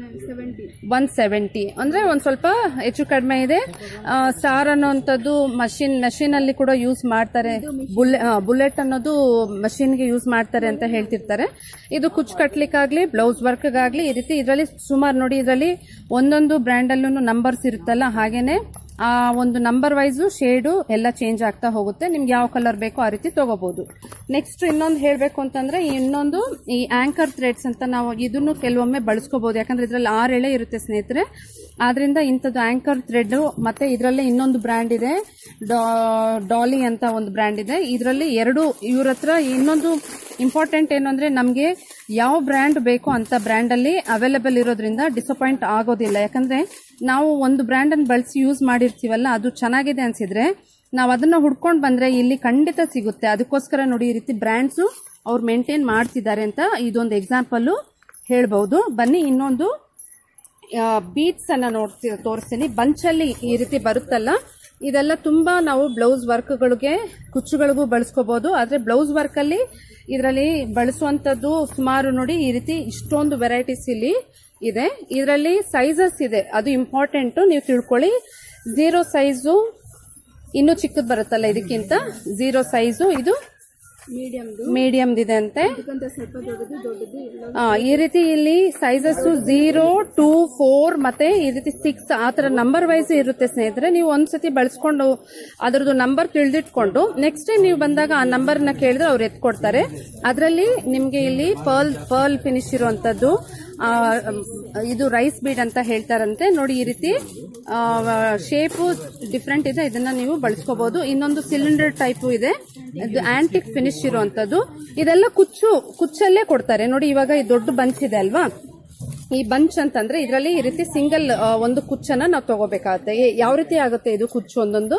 ಒನ್ ಸೆವೆಂಟಿ ಅಂದ್ರೆ ಒಂದ್ ಸ್ವಲ್ಪ ಹೆಚ್ಚು ಕಡಿಮೆ ಇದೆ ಸ್ಟಾರ್ ಅನ್ನೋಂಥದ್ದು ಮಷಿನ್ ಮಷಿನ್ ಅಲ್ಲಿ ಕೂಡ ಯೂಸ್ ಮಾಡ್ತಾರೆ ಬುಲೆಟ್ ಅನ್ನೋದು ಮಷಿನ್ಗೆ ಯೂಸ್ ಮಾಡ್ತಾರೆ ಅಂತ ಹೇಳ್ತಿರ್ತಾರೆ ಇದು ಕುಚ್ಚು ಕಟ್ಲಿಕ್ಕಾಗ್ಲಿ ಬ್ಲೌಸ್ ವರ್ಕ್ಗಾಗ್ಲಿ ಈ ರೀತಿ ಇದರಲ್ಲಿ ಸುಮಾರು ನೋಡಿ ಇದರಲ್ಲಿ ಒಂದೊಂದು ಬ್ರ್ಯಾಂಡ್ ಅಲ್ಲೂ ನಂಬರ್ಸ್ ಇರುತ್ತಲ್ಲ ಹಾಗೇನೆ ಆ ಒಂದು ನಂಬರ್ ವೈಸ್ ಶೇಡು ಎಲ್ಲ ಚೇಂಜ್ ಆಗ್ತಾ ಹೋಗುತ್ತೆ ನಿಮ್ಗೆ ಯಾವ ಕಲರ್ ಬೇಕೋ ಆ ರೀತಿ ತಗೋಬಹುದು ನೆಕ್ಸ್ಟ್ ಇನ್ನೊಂದು ಹೇಳಬೇಕು ಅಂತಂದ್ರೆ ಇನ್ನೊಂದು ಈ ಆಂಕರ್ ಥ್ರೆಡ್ಸ್ ಅಂತ ನಾವು ಇದನ್ನು ಕೆಲವೊಮ್ಮೆ ಬಳಸ್ಕೋಬಹುದು ಯಾಕಂದ್ರೆ ಇದ್ರಲ್ಲಿ ಆರು ಎಳೆ ಇರುತ್ತೆ ಸ್ನೇಹಿತರೆ ಆದ್ರಿಂದ ಇಂಥದ್ದು ಆಂಕರ್ ಥ್ರೆಡ್ ಮತ್ತೆ ಇದರಲ್ಲಿ ಇನ್ನೊಂದು ಬ್ರ್ಯಾಂಡ್ ಇದೆ ಡಾ- ಡಾಲಿ ಅಂತ ಒಂದು ಬ್ರ್ಯಾಂಡ್ ಇದೆ ಇದರಲ್ಲಿ ಎರಡು ಇವ್ರ ಹತ್ರ ಇನ್ನೊಂದು ಇಂಪಾರ್ಟೆಂಟ್ ಏನು ಅಂದ್ರೆ ನಮಗೆ ಯಾವ ಬ್ರ್ಯಾಂಡ್ ಬೇಕೋ ಅಂತ ಬ್ರ್ಯಾಂಡ್ ಅಲ್ಲಿ ಅವೈಲೇಬಲ್ ಇರೋದ್ರಿಂದ ಡಿಸಪಾಯಿಂಟ್ ಆಗೋದಿಲ್ಲ ಯಾಕಂದ್ರೆ ನಾವು ಒಂದು ಬ್ರ್ಯಾಂಡ್ ಅನ್ನು ಬಳಸಿ ಯೂಸ್ ಮಾಡಿರ್ತೀವಲ್ಲ ಅದು ಚೆನ್ನಾಗಿದೆ ಅನ್ಸಿದ್ರೆ ನಾವು ಅದನ್ನ ಹುಡ್ಕೊಂಡು ಬಂದ್ರೆ ಇಲ್ಲಿ ಖಂಡಿತ ಸಿಗುತ್ತೆ ಅದಕ್ಕೋಸ್ಕರ ನೋಡಿ ಈ ರೀತಿ ಬ್ರ್ಯಾಂಡ್ಸ್ ಅವ್ರು ಮೇಂಟೈನ್ ಮಾಡ್ತಿದ್ದಾರೆ ಅಂತ ಇದೊಂದು ಎಕ್ಸಾಂಪಲ್ ಹೇಳ್ಬಹುದು ಬನ್ನಿ ಇನ್ನೊಂದು ಬೀಟ್ಸ್ ಅನ್ನ ನೋಡ್ತಿ ತೋರಿಸ್ತೀನಿ ಬಂಚಲ್ಲಿ ಈ ರೀತಿ ಬರುತ್ತಲ್ಲ ಇದೆಲ್ಲ ತುಂಬಾ ನಾವು ಬ್ಲೌಸ್ ವರ್ಕ್ಗಳಿಗೆ ಕುಚ್ಚುಗಳಿಗೂ ಬಳಸ್ಕೋಬಹುದು ಆದ್ರೆ ಬ್ಲೌಸ್ ವರ್ಕ್ ಅಲ್ಲಿ ಇದರಲ್ಲಿ ಬಳಸುವಂತದ್ದು ಸುಮಾರು ನೋಡಿ ಈ ರೀತಿ ಇಷ್ಟೊಂದು ವೆರೈಟೀಸ್ ಇಲ್ಲಿ ಇದೆ ಇದರಲ್ಲಿ ಸೈಜಸ್ ಇದೆ ಅದು ಇಂಪಾರ್ಟೆಂಟ್ ನೀವು ತಿಳ್ಕೊಳ್ಳಿ ಝೀರೋ ಸೈಜು ಇನ್ನೂ ಚಿಕ್ಕದ್ ಬರುತ್ತಲ್ಲ ಇದಕ್ಕಿಂತ ಝೀರೋ ಸೈಜು ಇದು ಮೀಡಿಯಂದಿದೆ ಅಂತೆ ಆ, ಈ ರೀತಿ ಇಲ್ಲಿ ಸೈಜಸ್ ಝೀರೋ ಟೂ ಫೋರ್ ಮತ್ತೆ ಈ ರೀತಿ ಸಿಕ್ಸ್ ಆ ತರ ನಂಬರ್ ವೈಸ್ ಇರುತ್ತೆ ಸ್ನೇಹಿತರೆ ನೀವು ಒಂದ್ಸತಿ ಬಳಸ್ಕೊಂಡು ಅದರದ್ದು ನಂಬರ್ ತಿಳಿದಿಟ್ಕೊಂಡು ನೆಕ್ಸ್ಟ್ ಟೈಮ್ ನೀವು ಬಂದಾಗ ಆ ನಂಬರ್ ನ ಕೇಳಿದ್ರೆ ಅವ್ರು ಎತ್ಕೊಡ್ತಾರೆ ಅದರಲ್ಲಿ ನಿಮ್ಗೆ ಇಲ್ಲಿ ಪರ್ಲ್ ಪರ್ಲ್ ಫಿನಿಶ್ ಇರುವಂತದ್ದು ಆ, ಇದು ರೈಸ್ ಬೀಡ್ ಅಂತ ಹೇಳ್ತಾರಂತೆ ನೋಡಿ ಈ ರೀತಿ ಶೇಪ್ ಡಿಫ್ರೆಂಟ್ ಇದೆ ಇದನ್ನ ನೀವು ಬಳಸ್ಕೋಬಹುದು ಇನ್ನೊಂದು ಸಿಲಿಂಡರ್ ಟೈಪ್ ಇದೆ ಇದು ಆಂಟಿಕ್ ಫಿನಿಶ್ ಇರುವಂತದ್ದು ಇದೆಲ್ಲ ಕುಚ್ಚು ಕುಚ್ಚಲ್ಲೇ ಕೊಡ್ತಾರೆ ನೋಡಿ ಇವಾಗ ಈ ದೊಡ್ಡ ಬಂಚ್ ಇದೆ ಅಲ್ವಾ ಈ ಬಂಚ್ ಅಂತಂದ್ರೆ ಇದರಲ್ಲಿ ಈ ರೀತಿ ಸಿಂಗಲ್ ಒಂದು ಕುಚ್ಚನ್ನ ನಾವು ತಗೋಬೇಕಾಗುತ್ತೆ ಏ- ಯಾವ ರೀತಿ ಆಗುತ್ತೆ ಇದು ಕುಚ್ಚು ಒಂದೊಂದು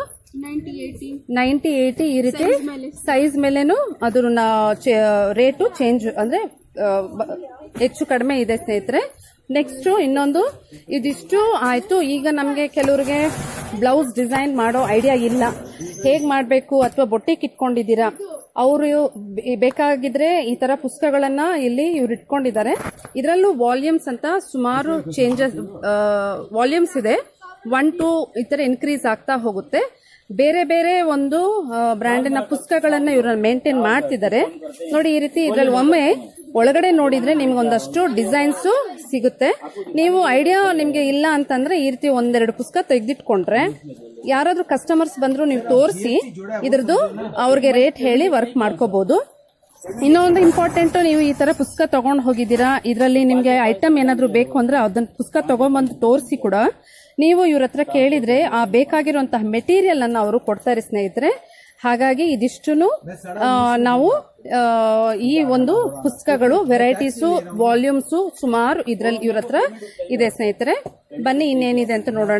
ನೈಂಟಿ ಏಯ್ಟಿ ಈ ರೀತಿ ಸೈಜ್ ಮೇಲೇನು ಅದ್ರ ರೇಟು ಚೇಂಜ್ ಅಂದ್ರೆ ಆ, ಬ- ಹೆಚ್ಚು ಕಡಿಮೆ ಇದೆ ಸ್ನೇಹಿತರೆ ನೆಕ್ಸ್ಟ್ ಇನ್ನೊಂದು ಇದಿಷ್ಟು ಆಯ್ತು ಈಗ ನಮಗೆ ಕೆಲವರಿಗೆ ಬ್ಲೌಸ್ ಡಿಸೈನ್ ಮಾಡೋ ಐಡಿಯಾ ಇಲ್ಲ ಹೇಗ್ ಮಾಡಬೇಕು ಅಥವಾ ಬೊಟ್ಟಿಗೆ ಇಟ್ಕೊಂಡಿದ್ದೀರಾ ಅವರು ಬೇಕಾಗಿದ್ರೆ ಈ ತರ ಪುಸ್ತಕಗಳನ್ನ ಇಲ್ಲಿ ಇವ್ರು ಇಟ್ಕೊಂಡಿದ್ದಾರೆ ಇದರಲ್ಲೂ ವಾಲ್ಯೂಮ್ಸ್ ಅಂತ ಸುಮಾರು ಚೇಂಜಸ್ ವಾಲ್ಯೂಮ್ಸ್ ಇದೆ ಒನ್ ಟು ಈ ತರ ಇನ್ಕ್ರೀಸ್ ಆಗ್ತಾ ಹೋಗುತ್ತೆ ಬೇರೆ ಬೇರೆ ಒಂದು ಬ್ರ್ಯಾಂಡಿನ ಪುಸ್ತಕಗಳನ್ನ ಇವರು ಮೇಂಟೈನ್ ಮಾಡ್ತಿದ್ದಾರೆ ನೋಡಿ ಈ ರೀತಿ ಇದ್ರಲ್ಲಿ ಒಮ್ಮೆ ಒಳಗಡೆ ನೋಡಿದ್ರೆ ನಿಮ್ಗೆ ಒಂದಷ್ಟು ಡಿಸೈನ್ಸ್ ಸಿಗುತ್ತೆ ನೀವು ಐಡಿಯಾ ನಿಮ್ಗೆ ಇಲ್ಲ ಅಂತಂದ್ರೆ ಈ ರೀತಿ ಒಂದೆರಡು ಪುಸ್ತಕ ತೆಗೆದಿಟ್ಕೊಂಡ್ರೆ ಯಾರಾದ್ರೂ ಕಸ್ಟಮರ್ಸ್ ಬಂದ್ರು ನೀವು ತೋರಿಸಿ ಇದ್ರದ್ದು ಅವ್ರಿಗೆ ರೇಟ್ ಹೇಳಿ ವರ್ಕ್ ಮಾಡ್ಕೋಬಹುದು ಇನ್ನೊಂದು ಇಂಪಾರ್ಟೆಂಟ್ ನೀವು ಈ ತರ ಪುಸ್ತಕ ತಗೊಂಡ್ ಹೋಗಿದ್ದೀರಾ ಇದರಲ್ಲಿ ನಿಮ್ಗೆ ಐಟಮ್ ಏನಾದ್ರೂ ಬೇಕು ಅಂದ್ರೆ ಅದನ್ನ ಪುಸ್ತಕ ತಗೊಂಡ್ಬಂದು ತೋರಿಸಿ ಕೂಡ ನೀವು ಇವ್ರ ಹತ್ರ ಕೇಳಿದ್ರೆ ಆ ಬೇಕಾಗಿರುವಂತಹ ಮೆಟೀರಿಯಲ್ ಅನ್ನ ಅವರು ಕೊಡ್ತಾರೆ ಸ್ನೇಹಿತರೆ ಹಾಗಾಗಿ ಇದಿಷ್ಟು ನಾವು ಆ, ಈ ಒಂದು ಪುಸ್ತಕಗಳು ವೆರೈಟೀಸು ವಾಲ್ಯೂಮ್ಸು ಸುಮಾರು ಇದ್ರಲ್ಲಿ ಇವ್ರ ಹತ್ರ ಇದೆ ಸ್ನೇಹಿತರೆ ಬನ್ನಿ ಇನ್ನೇನಿದೆ ಅಂತ ನೋಡೋಣ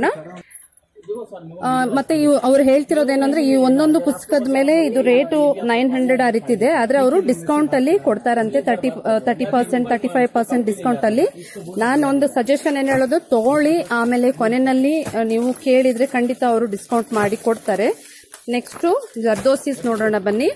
ಆ, ಮತ್ತೆ ಇವು ಅವ್ರು ಹೇಳ್ತಿರೋದೇನಂದ್ರೆ ಈ ಒಂದೊಂದು ಪುಸ್ತಕದ ಮೇಲೆ ಇದು ರೇಟು ನೈನ್ ಹಂಡ್ರೆಡ್ ಆ ರೀತಿ ಇದೆ ಆದ್ರೆ ಅವರು ಡಿಸ್ಕೌಂಟ್ ಅಲ್ಲಿ ಕೊಡ್ತಾರಂತೆ thirty thirty percent thirty five percent discount ಅಲ್ಲಿ ನಾನು ಒಂದು ಸಜೆಷನ್ ಏನ್ ಹೇಳೋದು ತಗೊಳ್ಳಿ ಆಮೇಲೆ ಕೊನೆಯಲ್ಲಿ ಆ, ನೀವು ಕೇಳಿದ್ರೆ ಖಂಡಿತ ಅವರು ಡಿಸ್ಕೌಂಟ್ ಮಾಡಿ ಕೊಡ್ತಾರೆ ನೆಕ್ಸ್ಟ್ ಜರ್ದೋಸಿಸ್ ನೋಡೋಣ ಬನ್ನಿ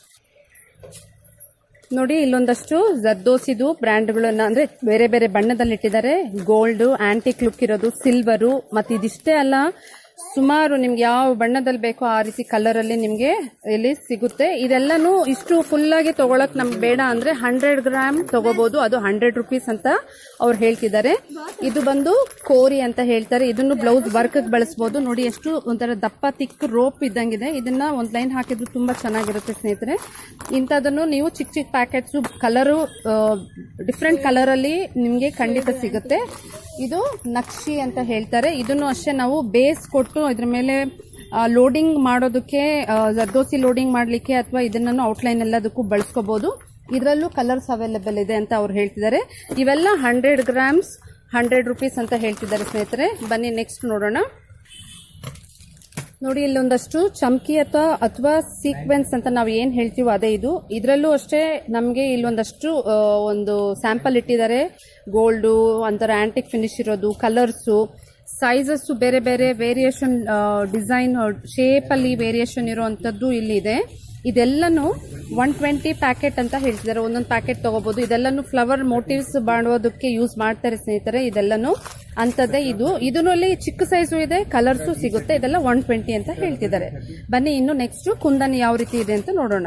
ನೋಡಿ ಇಲ್ಲೊಂದಷ್ಟು ಜರ್ದೋಸಿದು ಬ್ರ್ಯಾಂಡ್ಗಳನ್ನ ಅಂದ್ರೆ ಬೇರೆ ಬೇರೆ ಬಣ್ಣದಲ್ಲಿ ಇಟ್ಟಿದ್ದಾರೆ ಗೋಲ್ಡ್ ಆಂಟಿಕ್ ಲುಕ್ ಇರೋದು ಸಿಲ್ವರು ಮತ್ತೆ ಇದಿಷ್ಟೇ ಅಲ್ಲ ಸುಮಾರು ನಿಮ್ಗೆ ಯಾವ ಬಣ್ಣದಲ್ಲಿ ಬೇಕೋ ಆ ರೀತಿ ಕಲರ್ ಅಲ್ಲಿ ನಿಮ್ಗೆ ಇಲ್ಲಿ ಸಿಗುತ್ತೆ ಇದೆಲ್ಲಾನು ಇಷ್ಟು ಫುಲ್ ಆಗಿ ತಗೊಳಕ್ ನಮ್ಗೆ ಬೇಡ ಅಂದ್ರೆ ಹಂಡ್ರೆಡ್ ಗ್ರಾಮ್ ತಗೋಬಹುದು ಅದು ಹಂಡ್ರೆಡ್ ರುಪೀಸ್ ಅಂತ ಅವ್ರು ಹೇಳ್ತಿದ್ದಾರೆ ಇದು ಬಂದು ಕೋರಿ ಅಂತ ಹೇಳ್ತಾರೆ ಇದನ್ನು ಬ್ಲೌಸ್ ವರ್ಕ್ ಬಳಸಬಹುದು ನೋಡಿ ಎಷ್ಟು ಒಂಥರ ದಪ್ಪ ತಿಕ್ ರೋಪ್ ಇದ್ದಂಗಿದೆ ಇದನ್ನ ಒಂದ್ ಲೈನ್ ಹಾಕಿದ್ರು ತುಂಬಾ ಚೆನ್ನಾಗಿರುತ್ತೆ ಸ್ನೇಹಿತರೆ ಇಂಥದನ್ನು ನೀವು ಚಿಕ್ಕ ಚಿಕ್ಕ ಪ್ಯಾಕೆಟ್ಸ್ ಕಲರು ಡಿಫ್ರೆಂಟ್ ಕಲರ್ ಅಲ್ಲಿ ನಿಮ್ಗೆ ಖಂಡಿತ ಸಿಗುತ್ತೆ ಇದು ನಕ್ಷಿ ಅಂತ ಹೇಳ್ತಾರೆ ಇದನ್ನು ಅಷ್ಟೇ ನಾವು ಬೇಸ್ ಕೊಟ್ಟು ಇದ್ರ ಮೇಲೆ ಲೋಡಿಂಗ್ ಮಾಡೋದಕ್ಕೆ ಆ, ಜರ್ದೋಸಿ ಲೋಡಿಂಗ್ ಮಾಡಲಿಕ್ಕೆ ಅಥವಾ ಇದನ್ನು ಔಟ್ಲೈನ್ ಎಲ್ಲದಕ್ಕೂ ಬಳಸ್ಕೋಬಹುದು ಇದರಲ್ಲೂ ಕಲರ್ಸ್ ಅವೈಲೇಬಲ್ ಇದೆ ಅಂತ ಅವ್ರು ಹೇಳ್ತಿದ್ದಾರೆ ಇವೆಲ್ಲ ಹಂಡ್ರೆಡ್ ಗ್ರಾಮ್ಸ್ ಹಂಡ್ರೆಡ್ ರುಪೀಸ್ ಅಂತ ಹೇಳ್ತಿದ್ದಾರೆ ಸ್ನೇಹಿತರೆ ಬನ್ನಿ ನೆಕ್ಸ್ಟ್ ನೋಡೋಣ ನೋಡಿ ಇಲ್ಲೊಂದಷ್ಟು ಚಮ್ಕಿ ಅಥವಾ ಅಥವಾ ಸೀಕ್ವೆನ್ಸ್ ಅಂತ ನಾವು ಏನ್ ಹೇಳ್ತೀವೋ ಅದೇ ಇದು ಇದರಲ್ಲೂ ಅಷ್ಟೇ ನಮಗೆ ಇಲ್ಲೊಂದಷ್ಟು ಆ, ಒಂದು ಸ್ಯಾಂಪಲ್ ಇಟ್ಟಿದ್ದಾರೆ ಗೋಲ್ಡು ಒಂಥರ ಆಂಟಿಕ್ ಫಿನಿಶ್ ಇರೋದು ಕಲರ್ಸು ಸೈಜಸ್ ಬೇರೆ ಬೇರೆ ವೇರಿಯೇಷನ್ ಡಿಸೈನ್ ಶೇಪ್ ಅಲ್ಲಿ ವೇರಿಯೇಷನ್ ಇರುವಂತದ್ದು ಇಲ್ಲಿ ಇದೆ ಇದೆಲ್ಲನೂ ಒನ್ ಟ್ವೆಂಟಿ ಪ್ಯಾಕೆಟ್ ಅಂತ ಹೇಳ್ತಿದ್ದಾರೆ ಒಂದೊಂದು ಪ್ಯಾಕೆಟ್ ತಗೋಬಹುದು ಇದೆಲ್ಲನೂ ಫ್ಲವರ್ ಮೋಟಿವ್ಸ್ ಮಾಡೋದಕ್ಕೆ ಯೂಸ್ ಮಾಡ್ತಾರೆ ಸ್ನೇಹಿತರೆ ಇದೆಲ್ಲನೂ ಅಂತದ್ದೇ ಇದು ಇದರಲ್ಲಿ ಚಿಕ್ಕ ಸೈಜು ಇದೆ ಕಲರ್ಸು ಸಿಗುತ್ತೆ ಇದೆಲ್ಲ ಒನ್ ಟ್ವೆಂಟಿ ಅಂತ ಹೇಳ್ತಿದ್ದಾರೆ ಬನ್ನಿ ಇನ್ನು ನೆಕ್ಸ್ಟ್ ಕುಂದನ್ ಯಾವ ರೀತಿ ಇದೆ ಅಂತ ನೋಡೋಣ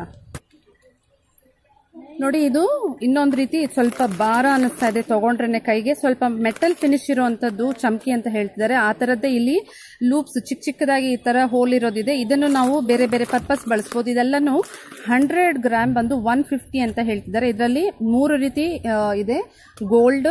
ನೋಡಿ ಇದು ಇನ್ನೊಂದು ರೀತಿ ಸ್ವಲ್ಪ ಭಾರ ಅನಿಸ್ತಾ ಇದೆ ತಗೊಂಡ್ರೆ ಕೈಗೆ ಸ್ವಲ್ಪ ಮೆಟಲ್ ಫಿನಿಶ್ ಇರುವಂತದ್ದು ಚಮ್ಕಿ ಅಂತ ಹೇಳ್ತಿದ್ದಾರೆ ಆ ತರದ್ದೇ ಇಲ್ಲಿ ಲೂಪ್ಸ್ ಚಿಕ್ಕ ಚಿಕ್ಕದಾಗಿ ಈ ತರ ಹೋಲ್ ಇರೋದಿದೆ ಇದನ್ನು ನಾವು ಬೇರೆ ಬೇರೆ ಪರ್ಪಸ್ ಬಳಸಬಹುದು ಇದೆಲ್ಲನೂ ಹಂಡ್ರೆಡ್ ಗ್ರಾಮ್ ಬಂದು ಒನ್ ಫಿಫ್ಟಿ ಅಂತ ಹೇಳ್ತಿದ್ದಾರೆ ಇದರಲ್ಲಿ ಮೂರು ರೀತಿ ಆ, ಇದೆ ಗೋಲ್ಡ್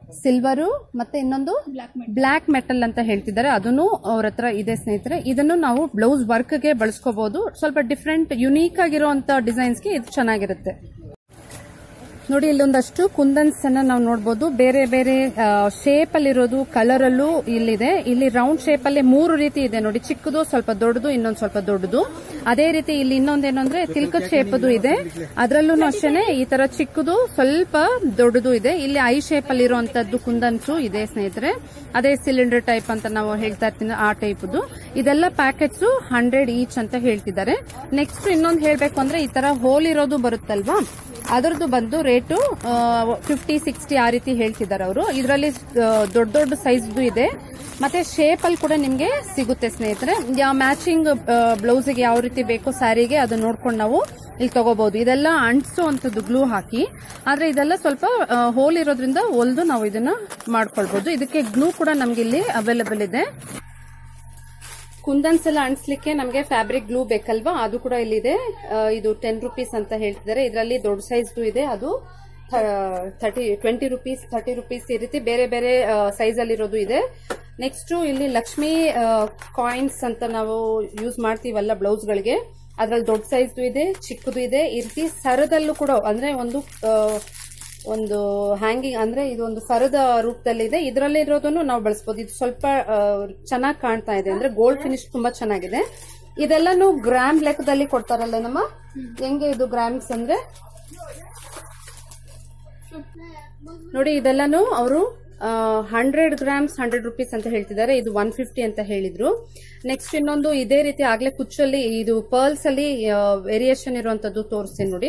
ಸಿಲ್ವರು ಮತ್ತೆ ಇನ್ನೊಂದು ಬ್ಲ್ಯಾಕ್ ಮೆಟಲ್ ಅಂತ ಹೇಳ್ತಿದ್ದಾರೆ ಅದನ್ನು ಅವ್ರ ಹತ್ರ ಇದೆ ಸ್ನೇಹಿತರೆ ಇದನ್ನು ನಾವು ಬ್ಲೌಸ್ ವರ್ಕ್ಗೆ ಬಳಸ್ಕೋಬಹುದು ಸ್ವಲ್ಪ ಡಿಫ್ರೆಂಟ್ ಯುನೀಕ್ ಆಗಿರುವಂತ ಡಿಸೈನ್ಸ್ಗೆ ಇದು ಚೆನ್ನಾಗಿರುತ್ತೆ ನೋಡಿ ಇಲ್ಲೊಂದಷ್ಟು ಕುಂದನ್ಸ್ ಅನ್ನ ನಾವು ನೋಡಬಹುದು ಬೇರೆ ಬೇರೆ ಶೇಪ್ ಅಲ್ಲಿರೋದು ಕಲರ್ ಅಲ್ಲೂ ಇಲ್ಲಿದೆ ಇಲ್ಲಿ ರೌಂಡ್ ಶೇಪ್ ಅಲ್ಲಿ ಮೂರು ರೀತಿ ಇದೆ ನೋಡಿ ಚಿಕ್ಕದು ಸ್ವಲ್ಪ ದೊಡ್ಡದು ಇನ್ನೊಂದು ಸ್ವಲ್ಪ ದೊಡ್ಡದು ಅದೇ ರೀತಿ ಇಲ್ಲಿ ಇನ್ನೊಂದೇನು ಅಂದ್ರೆ ತಿಲ್ಕದ ಶೇಪ್ ಇದೆ ಅದರಲ್ಲೂ ಅಷ್ಟೇನೆ ಈ ತರ ಚಿಕ್ಕದು ಸ್ವಲ್ಪ ದೊಡ್ಡದು ಇದೆ ಇಲ್ಲಿ ಐ ಶೇಪ್ ಅಲ್ಲಿ ಇರುವಂತದ್ದು ಕುಂದನ್ಸು ಇದೆ ಸ್ನೇಹಿತರೆ ಅದೇ ಸಿಲಿಂಡರ್ ಟೈಪ್ ಅಂತ ನಾವು ಹೇಳ್ತಾ ಇರ್ತೀವಿ ಆ ಟೈಪ್ದು ಇದೆಲ್ಲ ಪ್ಯಾಕೆಟ್ಸ್ ಹಂಡ್ರೆಡ್ ಈಚ್ ಅಂತ ಹೇಳ್ತಿದ್ದಾರೆ ನೆಕ್ಸ್ಟ್ ಇನ್ನೊಂದು ಹೇಳ್ಬೇಕು ಅಂದ್ರೆ ಈ ತರ ಹೋಲ್ ಇರೋದು ಬರುತ್ತಲ್ವಾ ಅದರದ್ದು ಬಂದು ರೇಟು ಫಿಫ್ಟಿ ಸಿಕ್ಸ್ಟಿ ಆ ರೀತಿ ಹೇಳ್ತಿದ್ದಾರೆ ಅವರು ಇದರಲ್ಲಿ ದೊಡ್ಡ ದೊಡ್ಡ ಸೈಜ್ದು ಇದೆ ಮತ್ತೆ ಶೇಪ್ ಅಲ್ಲಿ ಕೂಡ ನಿಮಗೆ ಸಿಗುತ್ತೆ ಸ್ನೇಹಿತರೆ ಮ್ಯಾಚಿಂಗ್ ಬ್ಲೌಸಿಗೆ ಯಾವ ರೀತಿ ಬೇಕೋ ಸ್ಯಾರಿಗೆ ಅದನ್ನ ನೋಡ್ಕೊಂಡು ನಾವು ಇಲ್ಲಿ ತಗೋಬಹುದು ಇದೆಲ್ಲ ಅಂಟಿಸೋ ಅಂತದ್ದು ಗ್ಲೂ ಹಾಕಿ ಆದ್ರೆ ಇದೆಲ್ಲ ಸ್ವಲ್ಪ ಹೋಲ್ ಇರೋದ್ರಿಂದ ಹೊಲ್ದು ನಾವು ಇದನ್ನ ಮಾಡ್ಕೊಳ್ಬಹುದು ಇದಕ್ಕೆ ಗ್ಲೂ ಕೂಡ ನಮ್ಗೆ ಇಲ್ಲಿ ಅವೈಲೇಬಲ್ ಇದೆ ಕುಂದನ್ಸ್ ಎಲ್ಲ ಅಂಟಿಸ್ಲಿಕ್ಕೆ ನಮಗೆ ಫ್ಯಾಬ್ರಿಕ್ ಗ್ಲೂ ಬೇಕಲ್ವಾ ಅದು ಕೂಡ ಇಲ್ಲಿದೆ ಆ, ಇದು ಟೆನ್ ರುಪೀಸ್ ಅಂತ ಹೇಳ್ತಿದ್ದಾರೆ ಇದರಲ್ಲಿ ದೊಡ್ಡ ಸೈಜ್ದು ಇದೆ ಅದು thirty twenty rupees thirty rupees ಈ ರೀತಿ ಬೇರೆ ಬೇರೆ ಸೈಜ್ ಅಲ್ಲಿರೋದು ಇದೆ ನೆಕ್ಸ್ಟ್ ಇಲ್ಲಿ ಲಕ್ಷ್ಮಿ ಕಾಯಿನ್ಸ್ ಅಂತ ನಾವು ಯೂಸ್ ಮಾಡ್ತೀವಲ್ಲ ಬ್ಲೌಸ್ಗಳಿಗೆ ಅದ್ರಲ್ಲಿ ದೊಡ್ಡ ಸೈಜ್ದು ಇದೆ ಚಿಕ್ಕದು ಇದೆ ಈ ರೀತಿ ಸರದಲ್ಲೂ ಕೂಡ ಅಂದ್ರೆ ಒಂದು ಆ, ಒಂದು ಹ್ಯಾಂಗಿಂಗ್ ಅಂದ್ರೆ ಇದು ಒಂದು ಸರದ ರೂಪದಲ್ಲಿದೆ ಇದರಲ್ಲಿ ಇರೋದನ್ನು ನಾವು ಬಳಸಬಹುದು ಇದು ಸ್ವಲ್ಪ ಚೆನ್ನಾಗಿ ಕಾಣ್ತಾ ಇದೆ ಅಂದ್ರೆ ಗೋಲ್ಡ್ ಫಿನಿಶ್ ತುಂಬಾ ಚೆನ್ನಾಗಿದೆ ಇದೆಲ್ಲಾನು ಗ್ರಾಮ್ ಲೆಕ್ಕದಲ್ಲಿ ಕೊಡ್ತಾರಲ್ಲ ನಮ್ಮ ಹೆಂಗೆ ಇದು ಗ್ರಾಮ್ಸ್ ಅಂದ್ರೆ ನೋಡಿ ಇದೆಲ್ಲಾನು ಅವರು ಹಂಡ್ರೆಡ್ ಗ್ರಾಮ್ಸ್ ಹಂಡ್ರೆಡ್ ರುಪೀಸ್ ಅಂತ ಹೇಳ್ತಿದ್ದಾರೆ ಇದು ಒನ್ ಫಿಫ್ಟಿ ಅಂತ ಹೇಳಿದ್ರು ನೆಕ್ಸ್ಟ್ ಇನ್ನೊಂದು ಇದೇ ರೀತಿ ಆಗ್ಲೇ ಕುಚ್ಚಲ್ಲಿ ಇದು ಪರ್ಲ್ಸ್ ಅಲ್ಲಿ ವೇರಿಯೇಷನ್ ಇರುವಂತದ್ದು ತೋರಿಸ್ತೀನಿ ನೋಡಿ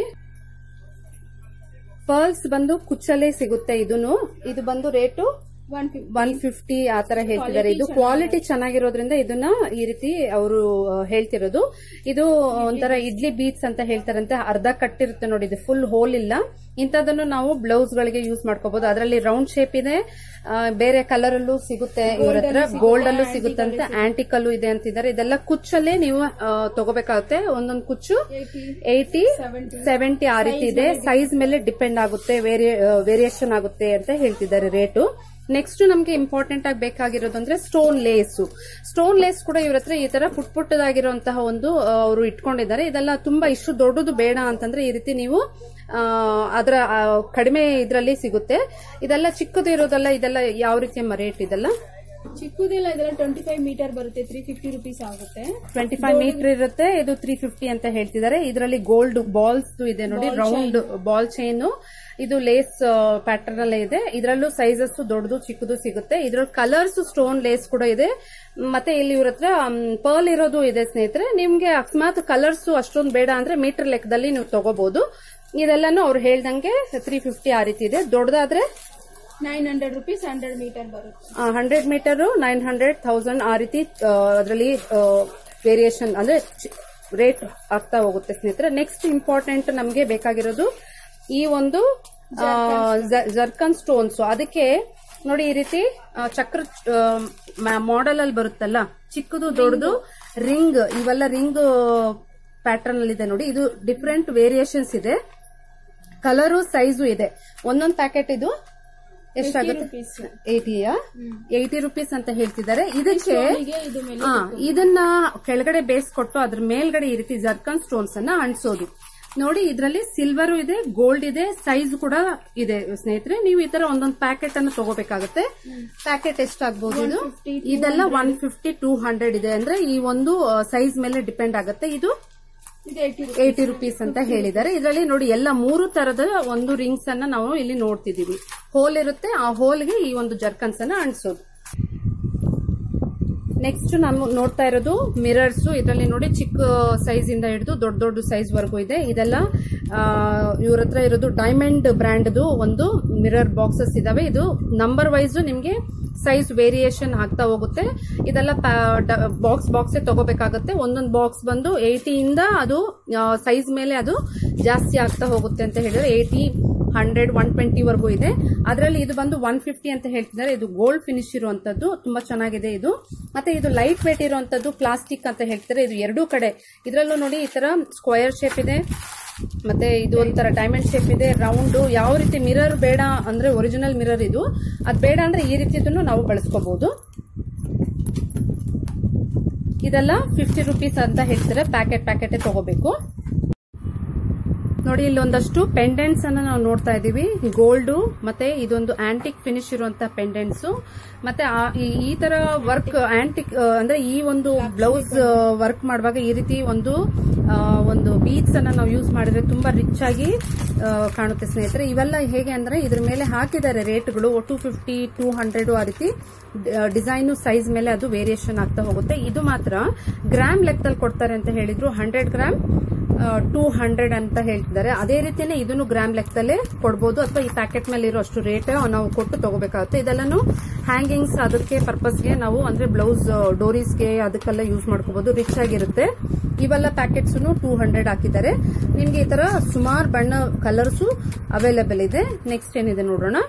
ಪರ್ಲ್ಸ್ ಬಂದು ಕುಚ್ಚಲ್ಲೇ ಸಿಗುತ್ತೆ ಇದನ್ನು ಇದು ಬಂದು ರೇಟು ಒನ್ ಫಿಫ್ಟಿ ಆ ತರ ಹೇಳ್ತಿದ್ದಾರೆ ಇದು ಕ್ವಾಲಿಟಿ ಚೆನ್ನಾಗಿರೋದ್ರಿಂದ ಇದನ್ನ ಈ ರೀತಿ ಅವರು ಹೇಳ್ತಿರೋದು ಇದು ಒಂಥರ ಇಡ್ಲಿ ಬೀಟ್ಸ್ ಅಂತ ಹೇಳ್ತಾರಂತೆ ಅರ್ಧ ಕಟ್ಟಿರುತ್ತೆ ನೋಡಿ ಇದು ಫುಲ್ ಹೋಲ್ ಇಲ್ಲ ಇಂಥದನ್ನು ನಾವು ಬ್ಲೌಸ್ ಗಳಿಗೆ ಯೂಸ್ ಮಾಡ್ಕೋಬಹುದು ಅದರಲ್ಲಿ ರೌಂಡ್ ಶೇಪ್ ಇದೆ ಆ, ಬೇರೆ ಕಲರ್ ಅಲ್ಲೂ ಸಿಗುತ್ತೆ ಇವ್ರ ಹತ್ರ ಗೋಲ್ಡ್ ಅಲ್ಲೂ ಸಿಗುತ್ತಂತೆ ಆಂಟಿಕ್ ಅಲ್ಲೂ ಇದೆ ಅಂತಿದ್ದಾರೆ ಇದೆಲ್ಲ ಕುಚ್ಚಲ್ಲೇ ನೀವು ಆ, ತಗೋಬೇಕಾಗುತ್ತೆ ಒಂದೊಂದು ಕುಚ್ಚು ಏಯ್ಟಿ ಸೆವೆಂಟಿ ಆ ರೀತಿ ಇದೆ ಸೈಜ್ ಮೇಲೆ ಡಿಪೆಂಡ್ ಆಗುತ್ತೆ ವೇರಿಯೇಷನ್ ಆಗುತ್ತೆ ಅಂತ ಹೇಳ್ತಿದ್ದಾರೆ ರೇಟು ನೆಕ್ಸ್ಟ್ ನಮ್ಗೆ ಇಂಪಾರ್ಟೆಂಟ್ ಆಗಿ ಬೇಕಾಗಿರೋದು ಅಂದ್ರೆ ಸ್ಟೋನ್ ಲೇಸ್ ಸ್ಟೋನ್ ಲೇಸ್ ಕೂಡ ಇವ್ರ ಹತ್ರ ಈ ತರ ಪುಟ್ ಪುಟ್ಟದಾಗಿರುವಂತಹ ಒಂದು ಅವರು ಇಟ್ಕೊಂಡಿದ್ದಾರೆ ಇದೆಲ್ಲ ತುಂಬಾ ಇಷ್ಟು ದೊಡ್ಡದು ಬೇಡ ಅಂತಂದ್ರೆ ಈ ರೀತಿ ನೀವು ಆ, ಅದರ ಆ, ಕಡಿಮೆ ಇದರಲ್ಲಿ ಸಿಗುತ್ತೆ ಇದೆಲ್ಲ ಚಿಕ್ಕದು ಇರೋದೆಲ್ಲ ಇದೆಲ್ಲ ಯಾವ ರೀತಿ ರೇಟ್ ಇದೆಲ್ಲ ಚಿಕ್ಕದಿಲ್ಲ ಇದೆಲ್ಲ ಟ್ವೆಂಟಿ ಫೈವ್ ಮೀಟರ್ ಬರುತ್ತೆ ತ್ರೀ ಫಿಫ್ಟಿ ರುಪೀಸ್ ಆಗುತ್ತೆ ಟ್ವೆಂಟಿ ಫೈವ್ ಮೀಟರ್ ಇರುತ್ತೆ ಇದು ತ್ರೀ ಫಿಫ್ಟಿ ಅಂತ ಹೇಳ್ತಿದ್ದಾರೆ ಇದರಲ್ಲಿ ಗೋಲ್ಡ್ ಬಾಲ್ಸ್ ಇದೆ ನೋಡಿ ರೌಂಡ್ ಬಾಲ್ ಚೈನ್ ಇದು ಲೇಸ್ ಪ್ಯಾಟರ್ನ್ ಅಲ್ಲೇ ಇದೆ ಇದರಲ್ಲೂ ಸೈಜಸ್ ದೊಡ್ಡದು ಚಿಕ್ಕದು ಸಿಗುತ್ತೆ ಇದ್ರ ಕಲರ್ಸ್ ಸ್ಟೋನ್ ಲೇಸ್ ಕೂಡ ಇದೆ ಮತ್ತೆ ಇಲ್ಲಿ ಇವ್ರ ಹತ್ರ ಪರ್ಲ್ ಇರೋದು ಇದೆ ಸ್ನೇಹಿತರೆ ನಿಮ್ಗೆ ಅಕಸ್ಮಾತ್ ಕಲರ್ಸ್ ಅಷ್ಟೊಂದು ಬೇಡ ಅಂದ್ರೆ ಮೀಟರ್ ಲೆಕ್ಕದಲ್ಲಿ ನೀವು ತಗೋಬಹುದು ಇದೆಲ್ಲಾನು ಅವ್ರು ಹೇಳ್ದಂಗೆ ತ್ರೀ ಫಿಫ್ಟಿ ಆ ರೀತಿ ಇದೆ ದೊಡ್ಡದಾದ್ರೆ nine hundred rupees hundred meter ಬರುತ್ತೆ hundred meter nine hundred thousand ಆ ರೀತಿ ಅದರಲ್ಲಿ ವೇರಿಯೇಷನ್ ಅಂದ್ರೆ ರೇಟ್ ಆಗ್ತಾ ಹೋಗುತ್ತೆ ಸ್ನೇಹಿತರೆ ನೆಕ್ಸ್ಟ್ ಇಂಪಾರ್ಟೆಂಟ್ ನಮಗೆ ಬೇಕಾಗಿರೋದು ಈ ಒಂದು ಜರ್ಕನ್ ಸ್ಟೋನ್ಸ್ ಅದಕ್ಕೆ ನೋಡಿ ಈ ರೀತಿ ಆ, ಚಕ್ರ ಮಾಡೆಲ್ ಅಲ್ಲಿ ಬರುತ್ತಲ್ಲ ಚಿಕ್ಕದು ದೊಡ್ಡದು ರಿಂಗ್ ಇವೆಲ್ಲ ರಿಂಗ್ ಪ್ಯಾಟರ್ನ್ ಅಲ್ಲಿ ಇದೆ ನೋಡಿ ಇದು ಡಿಫ್ರೆಂಟ್ ವೇರಿಯೇಷನ್ಸ್ ಇದೆ ಕಲರು ಸೈಜು ಇದೆ ಒಂದೊಂದು ಪ್ಯಾಕೆಟ್ ಇದು ಎಷ್ಟಾಗುತ್ತೆ rupees. ಏಯ್ಟಿಯಾ ಏಯ್ಟಿ ರುಪೀಸ್ ಅಂತ ಹೇಳ್ತಿದ್ದಾರೆ ಇದಕ್ಕೆ ಹೀಗೆ ಇದು ಮೇಲೆ ಆ, ಇದನ್ನ ಕೆಳಗಡೆ ಬೇಸ್ ಕೊಟ್ಟು ಅದ್ರ ಮೇಲ್ಗಡೆ ಈ ರೀತಿ ಜರ್ಕನ್ ಸ್ಟೋನ್ಸ್ ಅನ್ನ ಅಂಟಿಸೋದು ನೋಡಿ ಇದರಲ್ಲಿ ಸಿಲ್ವರ್ ಇದೆ ಗೋಲ್ಡ್ ಇದೆ ಸೈಜ್ ಕೂಡ ಇದೆ ಸ್ನೇಹಿತರೆ ನೀವು ಈ ತರ ಒಂದೊಂದು ಪ್ಯಾಕೆಟ್ ಅನ್ನು ತಗೋಬೇಕಾಗುತ್ತೆ ಪ್ಯಾಕೆಟ್ ಎಷ್ಟಾಗಬಹುದು ಇದು ಇದೆಲ್ಲ ಒನ್ ಫಿಫ್ಟಿ ಟೂ ಹಂಡ್ರೆಡ್ ಇದೆ ಅಂದ್ರೆ ಈ ಒಂದು ಸೈಜ್ ಮೇಲೆ ಡಿಪೆಂಡ್ ಆಗುತ್ತೆ ಇದು ಇದು ಏಯ್ಟಿ ಏಯ್ಟಿ ರುಪೀಸ್ ಅಂತ ಹೇಳಿದ್ದಾರೆ ಇದರಲ್ಲಿ ನೋಡಿ ಎಲ್ಲ ಮೂರು ತರದ ಒಂದು ರಿಂಗ್ಸ್ ಅನ್ನ ನಾವು ಇಲ್ಲಿ ನೋಡ್ತಿದೀವಿ ಹೋಲ್ ಇರುತ್ತೆ ಆ ಹೋಲ್ಗೆ ಈ ಒಂದು ಜರ್ಕನ್ಸ್ ಅನ್ನ ಅಂಟಿಸೋದು ನೆಕ್ಸ್ಟ್ ನಾನು ನೋಡ್ತಾ ಇರೋದು ಮಿರರ್ಸ್ ಇದರಲ್ಲಿ ನೋಡಿ ಚಿಕ್ಕ ಸೈಜ್ ಇಂದ ಹಿಡಿದು ದೊಡ್ಡ ದೊಡ್ಡ ಸೈಜ್ ವರೆಗೂ ಇದೆ ಇದೆಲ್ಲ ಇವ್ರ ಹತ್ರ ಇರೋದು ಡೈಮಂಡ್ ಬ್ರ್ಯಾಂಡ್ದು ಒಂದು ಮಿರರ್ ಬಾಕ್ಸಸ್ ಇದಾವೆ ಇದು ನಂಬರ್ ವೈಸ್ ನಿಮ್ಗೆ ಸೈಜ್ ವೇರಿಯೇಷನ್ ಆಗ್ತಾ ಹೋಗುತ್ತೆ ಇದೆಲ್ಲ ಬಾಕ್ಸ್ ಬಾಕ್ಸ್ ತಗೋಬೇಕಾಗುತ್ತೆ ಒಂದೊಂದು ಬಾಕ್ಸ್ ಬಂದು ಏಯ್ಟಿ ಇಂದ ಅದು ಸೈಜ್ ಮೇಲೆ ಅದು ಜಾಸ್ತಿ ಆಗ್ತಾ ಹೋಗುತ್ತೆ ಅಂತ ಹೇಳಿದ್ರೆ ಏಯ್ಟಿ ಹಂಡ್ರೆಡ್ ಒನ್ ಟ್ವೆಂಟಿ ವರೆಗೂ ಇದೆ ಅದರಲ್ಲಿ ಇದು ಬಂದು ಒನ್ ಫಿಫ್ಟಿ ಅಂತ ಹೇಳ್ತಿದ್ದಾರೆ ಇದು ಗೋಲ್ಡ್ ಫಿನಿಶ್ ಇರುವಂತದ್ದು ತುಂಬಾ ಚೆನ್ನಾಗಿದೆ ಇದು ಮತ್ತೆ ಇದು ಲೈಟ್ ವೇಟ್ ಇರುವಂತದ್ದು ಪ್ಲಾಸ್ಟಿಕ್ ಅಂತ ಹೇಳ್ತಾರೆ ಇದು ಎರಡೂ ಕಡೆ ಇದರಲ್ಲೂ ನೋಡಿ ಈ ತರ ಸ್ಕ್ವಯರ್ ಶೇಪ್ ಇದೆ ಮತ್ತೆ ಇದು ಒಂಥರ ಡೈಮಂಡ್ ಶೇಪ್ ಇದೆ ರೌಂಡ್ ಯಾವ ರೀತಿ ಮಿರರ್ ಬೇಡ ಅಂದ್ರೆ ಒರಿಜಿನಲ್ ಮಿರರ್ ಇದು ಅದು ಬೇಡ ಅಂದ್ರೆ ಈ ರೀತಿದನ್ನು ನಾವು ಬಳಸ್ಕೋಬಹುದು ಇದೆಲ್ಲ ಫಿಫ್ಟಿ ರುಪೀಸ್ ಅಂತ ಹೇಳ್ತಾರೆ ಪ್ಯಾಕೆಟ್ ಪ್ಯಾಕೆಟ್ ತಗೋಬೇಕು ನೋಡಿ ಇಲ್ಲಿ ಒಂದಷ್ಟು ಪೆಂಡೆಂಟ್ಸ್ ಅನ್ನ ನಾವು ನೋಡ್ತಾ ಇದೀವಿ ಗೋಲ್ಡ್ ಮತ್ತೆ ಇದೊಂದು ಆಂಟಿಕ್ ಫಿನಿಶ್ ಇರುವಂತ ಪೆಂಡೆಂಟ್ಸ್ ಮತ್ತೆ ಆ- ಈ- ಈ ತರ ವರ್ಕ್ ಆಂಟಿಕ್ ಅಂದ್ರೆ ಈ ಒಂದು ಬ್ಲೌಸ್ ವರ್ಕ್ ಮಾಡುವಾಗ ಈ ರೀತಿ ಒಂದು ಆ, ಒಂದು ಬೀಡ್ಸ್ ಅನ್ನ ನಾವು ಯೂಸ್ ಮಾಡಿದ್ರೆ ತುಂಬಾ ರಿಚ್ ಆಗಿ ಆ, ಕಾಣುತ್ತೆ ಸ್ನೇಹಿತರೆ ಇವೆಲ್ಲ ಹೇಗೆ ಅಂದ್ರೆ ಇದ್ರ ಮೇಲೆ ಹಾಕಿದ್ದಾರೆ ರೇಟ್ಗಳು ಟೂ ಫಿಫ್ಟಿ ಟೂ ಹಂಡ್ರೆಡ್ ಆ ರೀತಿ ಡಿಸೈನ್ ಸೈಜ್ ಮೇಲೆ ಅದು ವೇರಿಯೇಷನ್ ಆಗ್ತಾ ಹೋಗುತ್ತೆ ಇದು ಮಾತ್ರ ಗ್ರಾಮ್ ಲೆಕ್ಕದಲ್ಲಿ ಕೊಡ್ತಾರೆ ಅಂತ ಹೇಳಿದ್ರು ಹಂಡ್ರೆಡ್ ಗ್ರಾಮ್ ಟೂ ಹಂಡ್ರೆಡ್ ಅಂತ ಹೇಳ್ತಿದ್ದಾರೆ ಅದೇ ರೀತಿನೇ ಇದನ್ನು ಗ್ರಾಮ್ ಲೆಕ್ಕದಲ್ಲೇ ಕೊಡ್ಬೋದು ಅಥವಾ ಈ ಪ್ಯಾಕೆಟ್ ಮೇಲೆ ಇರೋ ಅಷ್ಟು ರೇಟ್ ನಾವು ಕೊಟ್ಟು ತಗೋಬೇಕಾಗುತ್ತೆ ಇದೆಲ್ಲಾನು ಹ್ಯಾಂಗಿಂಗ್ಸ್ ಅದಕ್ಕೆ ಪರ್ಪಸ್ಗೆ ನಾವು ಅಂದ್ರೆ ಬ್ಲೌಸ್ ಡೋರೀಸ್ಗೆ ಅದಕ್ಕೆಲ್ಲ ಯೂಸ್ ಮಾಡ್ಕೋಬಹುದು ರಿಚ್ ಆಗಿರುತ್ತೆ ಇವೆಲ್ಲ ಪ್ಯಾಕೆಟ್ಸ್ ಟೂ ಹಂಡ್ರೆಡ್ ಹಾಕಿದ್ದಾರೆ ನಿಮ್ಗೆ ಈ ತರ ಸುಮಾರು ಬಣ್ಣ ಕಲರ್ಸ್ ಅವೈಲೇಬಲ್ ಇದೆ ನೆಕ್ಸ್ಟ್ ಏನಿದೆ ನೋಡೋಣ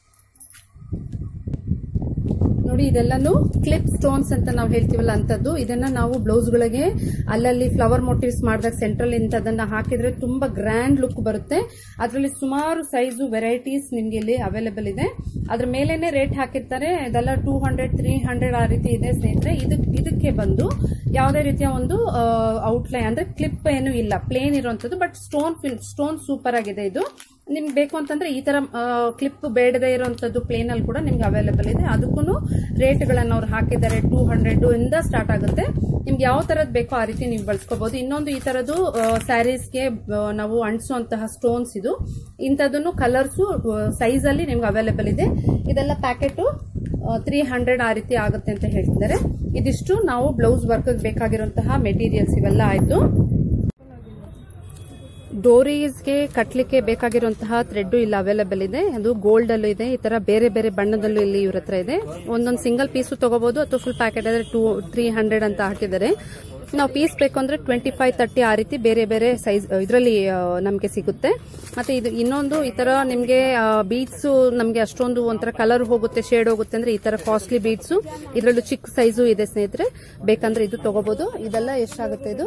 ನೋಡಿ ಇದೆಲ್ಲಾನು ಕ್ಲಿಪ್ ಸ್ಟೋನ್ಸ್ ಅಂತ ನಾವು ಹೇಳ್ತೀವಲ್ಲ ಅಂತದ್ದು ಇದನ್ನ ನಾವು ಬ್ಲೌಸ್ ಗಳಿಗೆ ಅಲ್ಲಲ್ಲಿ ಫ್ಲವರ್ ಮೋಟಿವ್ಸ್ ಮಾಡಿದಾಗ ಸೆಂಟ್ರಲ್ ಇಂಥದನ್ನ ಹಾಕಿದ್ರೆ ತುಂಬಾ ಗ್ರ್ಯಾಂಡ್ ಲುಕ್ ಬರುತ್ತೆ ಅದರಲ್ಲಿ ಸುಮಾರು ಸೈಜು ವೆರೈಟೀಸ್ ನಿಮ್ಗೆ ಇಲ್ಲಿ ಅವೈಲೇಬಲ್ ಇದೆ ಅದ್ರ ಮೇಲೇನೆ ರೇಟ್ ಹಾಕಿರ್ತಾರೆ ಇದೆಲ್ಲ ಟೂ ಹಂಡ್ರೆಡ್ ತ್ರೀ ಹಂಡ್ರೆಡ್ ಆ ರೀತಿ ಇದೆ ಸ್ನೇಹಿತರೆ ಇದಕ್- ಇದಕ್ಕೆ ಬಂದು ಯಾವುದೇ ರೀತಿಯ ಒಂದು ಔಟ್ಲೈನ್ ಅಂದ್ರೆ ಕ್ಲಿಪ್ ಏನು ಇಲ್ಲ ಪ್ಲೇನ್ ಇರುವಂತದ್ದು ಬಟ್ ಸ್ಟೋನ್ ಸ್ಟೋನ್ ಸೂಪರ್ ಆಗಿದೆ ಇದು ನಿಮ್ಗೆ ಬೇಕು ಅಂತಂದ್ರೆ ಈ ತರ ಕ್ಲಿಪ್ ಬೇಡದೇ ಇರುವಂತದ್ದು ಪ್ಲೇನ್ ಅಲ್ಲಿ ಕೂಡ ನಿಮ್ಗೆ ಅವೈಲೇಬಲ್ ಇದೆ ಅದಕ್ಕೂ ರೇಟ್ಗಳನ್ನ ಅವ್ರು ಹಾಕಿದ್ದಾರೆ ಟೂ ಹಂಡ್ರೆಡ್ ಇಂದ ಸ್ಟಾರ್ಟ್ ಆಗುತ್ತೆ ನಿಮ್ಗೆ ಯಾವ ತರದ್ ಬೇಕೋ ಆ ರೀತಿ ನೀವು ಬಳಸ್ಕೋಬಹುದು ಇನ್ನೊಂದು ಈ ತರದ್ದು ಸ್ಯಾರೀಸ್ಗೆ ನಾವು ಅಂಟಿಸುವಂತಹ ಸ್ಟೋನ್ಸ್ ಇದು ಇಂಥದನ್ನು ಕಲರ್ಸ್ ಸೈಜ್ ಅಲ್ಲಿ ನಿಮ್ಗೆ ಅವೈಲೇಬಲ್ ಇದೆ ಇದೆಲ್ಲ ಪ್ಯಾಕೆಟ್ ತ್ರೀ ಹಂಡ್ರೆಡ್ ಆ ರೀತಿ ಆಗುತ್ತೆ ಅಂತ ಹೇಳ್ತಿದ್ದಾರೆ ಇದಿಷ್ಟು ನಾವು ಬ್ಲೌಸ್ ವರ್ಕ್ ಬೇಕಾಗಿರುವಂತಹ ಮೆಟೀರಿಯಲ್ಸ್ ಇವೆಲ್ಲ ಆಯ್ತು ಡೋರೀಸ್ಗೆ ಕಟ್ಲಿಕ್ಕೆ ಬೇಕಾಗಿರುವಂತಹ ಥ್ರೆಡ್ ಇಲ್ಲಿ ಅವೈಲೇಬಲ್ ಇದೆ ಅದು ಗೋಲ್ಡ್ ಅಲ್ಲೂ ಇದೆ ಈ ತರ ಬೇರೆ ಬೇರೆ ಬಣ್ಣದಲ್ಲೂ ಇಲ್ಲಿ ಇವ್ರ ಹತ್ರ ಇದೆ ಒಂದೊಂದು ಸಿಂಗಲ್ ಪೀಸು ತಗೋಬಹುದು ಅಥವಾ ಫುಲ್ ಪ್ಯಾಕೆಟ್ ಆದ್ರೆ ಟೂ ತ್ರೀ ಹಂಡ್ರೆಡ್ ಅಂತ ಹಾಕಿದ್ದಾರೆ ನಾವು ಪೀಸ್ ಬೇಕು ಅಂದ್ರೆ ಟ್ವೆಂಟಿ ಫೈವ್ ತರ್ಟಿ ಆ ರೀತಿ ಬೇರೆ ಬೇರೆ ಸೈಜ್ ಇದರಲ್ಲಿ ನಮಗೆ ಸಿಗುತ್ತೆ ಮತ್ತೆ ಇದು ಇನ್ನೊಂದು ಈ ತರ ನಿಮಗೆ ಬೀಡ್ಸ್ ನಮಗೆ ಅಷ್ಟೊಂದು ಒಂಥರ ಕಲರ್ ಹೋಗುತ್ತೆ ಶೇಡ್ ಹೋಗುತ್ತೆ ಅಂದ್ರೆ ಈ ತರ ಕಾಸ್ಟ್ಲಿ ಬೀಡ್ಸ್ ಇದರಲ್ಲೂ ಚಿಕ್ಕ ಸೈಜು ಇದೆ ಸ್ನೇಹಿತರೆ ಬೇಕಂದ್ರೆ ಇದು ತಗೋಬಹುದು ಇದೆಲ್ಲ ಎಷ್ಟಾಗುತ್ತೆ ಇದು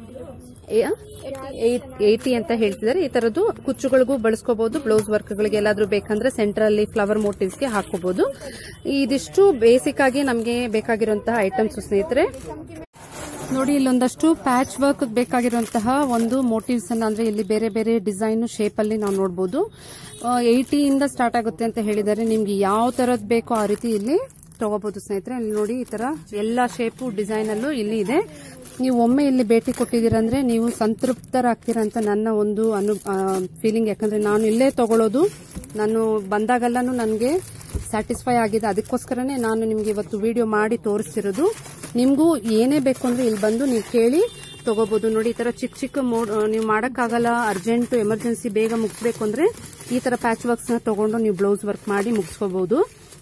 ಏಯ್ಟಿ ಅಂತ ಹೇಳ್ತಿದ್ದಾರೆ ಈ ತರದ್ದು ಕುಚ್ಚುಗಳಿಗೂ ಬಳಸ್ಕೋಬಹುದು ಬ್ಲೌಸ್ ವರ್ಕ್ಗಳಿಗೆ ಎಲ್ಲಾದ್ರೂ ಬೇಕಂದ್ರೆ ಸೆಂಟ್ರಲ್ಲಿ ಫ್ಲವರ್ ಮೋಟಿವ್ಸ್ಗೆ ಹಾಕೋಬಹುದು ಇದಿಷ್ಟು ಬೇಸಿಕ್ ಆಗಿ ನಮಗೆ ಬೇಕಾಗಿರುವಂತಹ ಐಟಮ್ಸ್ ಸ್ನೇಹಿತರೆ ನೋಡಿ ಇಲ್ಲೊಂದಷ್ಟು ಪ್ಯಾಚ್ ವರ್ಕ್ ಬೇಕಾಗಿರುವಂತಹ ಒಂದು ಮೋಟಿವ್ಸ್ ಅನ್ನ ಅಂದ್ರೆ ಇಲ್ಲಿ ಬೇರೆ ಬೇರೆ ಡಿಸೈನ್ ಶೇಪ್ ಅಲ್ಲಿ ನಾವು ನೋಡಬಹುದು ಏಯ್ಟಿ ಇಂದ ಸ್ಟಾರ್ಟ್ ಆಗುತ್ತೆ ಅಂತ ಹೇಳಿದ್ದಾರೆ ನಿಮ್ಗೆ ಯಾವ ತರದ್ ಬೇಕೋ ಆ ರೀತಿ ಇಲ್ಲಿ ತಗೋಬಹುದು ಸ್ನೇಹಿತರೆ ಇಲ್ಲಿ ನೋಡಿ ಈ ತರ ಎಲ್ಲಾ ಶೇಪು ಡಿಸೈನ್ ಅಲ್ಲೂ ಇಲ್ಲಿ ಇದೆ ನೀವು ಒಮ್ಮೆ ಇಲ್ಲಿ ಭೇಟಿ ಕೊಟ್ಟಿದ್ದೀರಂದ್ರೆ ನೀವು ಸಂತೃಪ್ತರಾಗ್ತೀರಾ ಅಂತ ನನ್ನ ಒಂದು ಅನು ಫೀಲಿಂಗ್ ಯಾಕಂದ್ರೆ ನಾನು ಇಲ್ಲೇ ತಗೊಳ್ಳೋದು ನಾನು ಬಂದಾಗೆಲ್ಲಾನು ನನಗೆ ಸ್ಯಾಟಿಸ್ಫೈ ಆಗಿದೆ ಅದಕ್ಕೋಸ್ಕರನೇ ನಾನು ನಿಮ್ಗೆ ಇವತ್ತು ವಿಡಿಯೋ ಮಾಡಿ ತೋರಿಸ್ತಿರೋದು ನಿಮಗೂ ಏನೇ ಬೇಕು ಅಂದ್ರೆ ಇಲ್ಲಿ ಬಂದು ನೀವು ಕೇಳಿ ತಗೋಬಹುದು ನೋಡಿ ಈ ತರ ಚಿಕ್ಕ ಚಿಕ್ಕ ಮೋಡ್ ನೀವು ಮಾಡಕ್ಕಾಗಲ್ಲ ಅರ್ಜೆಂಟ್ ಎಮರ್ಜೆನ್ಸಿ ಬೇಗ ಮುಗಿಸ್ಬೇಕು ಅಂದ್ರೆ ಈ ತರ ಪ್ಯಾಚ್ ವರ್ಕ್ಸ್ ನ ತಗೊಂಡು ನೀವು ಬ್ಲೌಸ್ ವರ್ಕ್ ಮಾಡಿ ಮುಗಿಸ್ಕೋಬಹುದು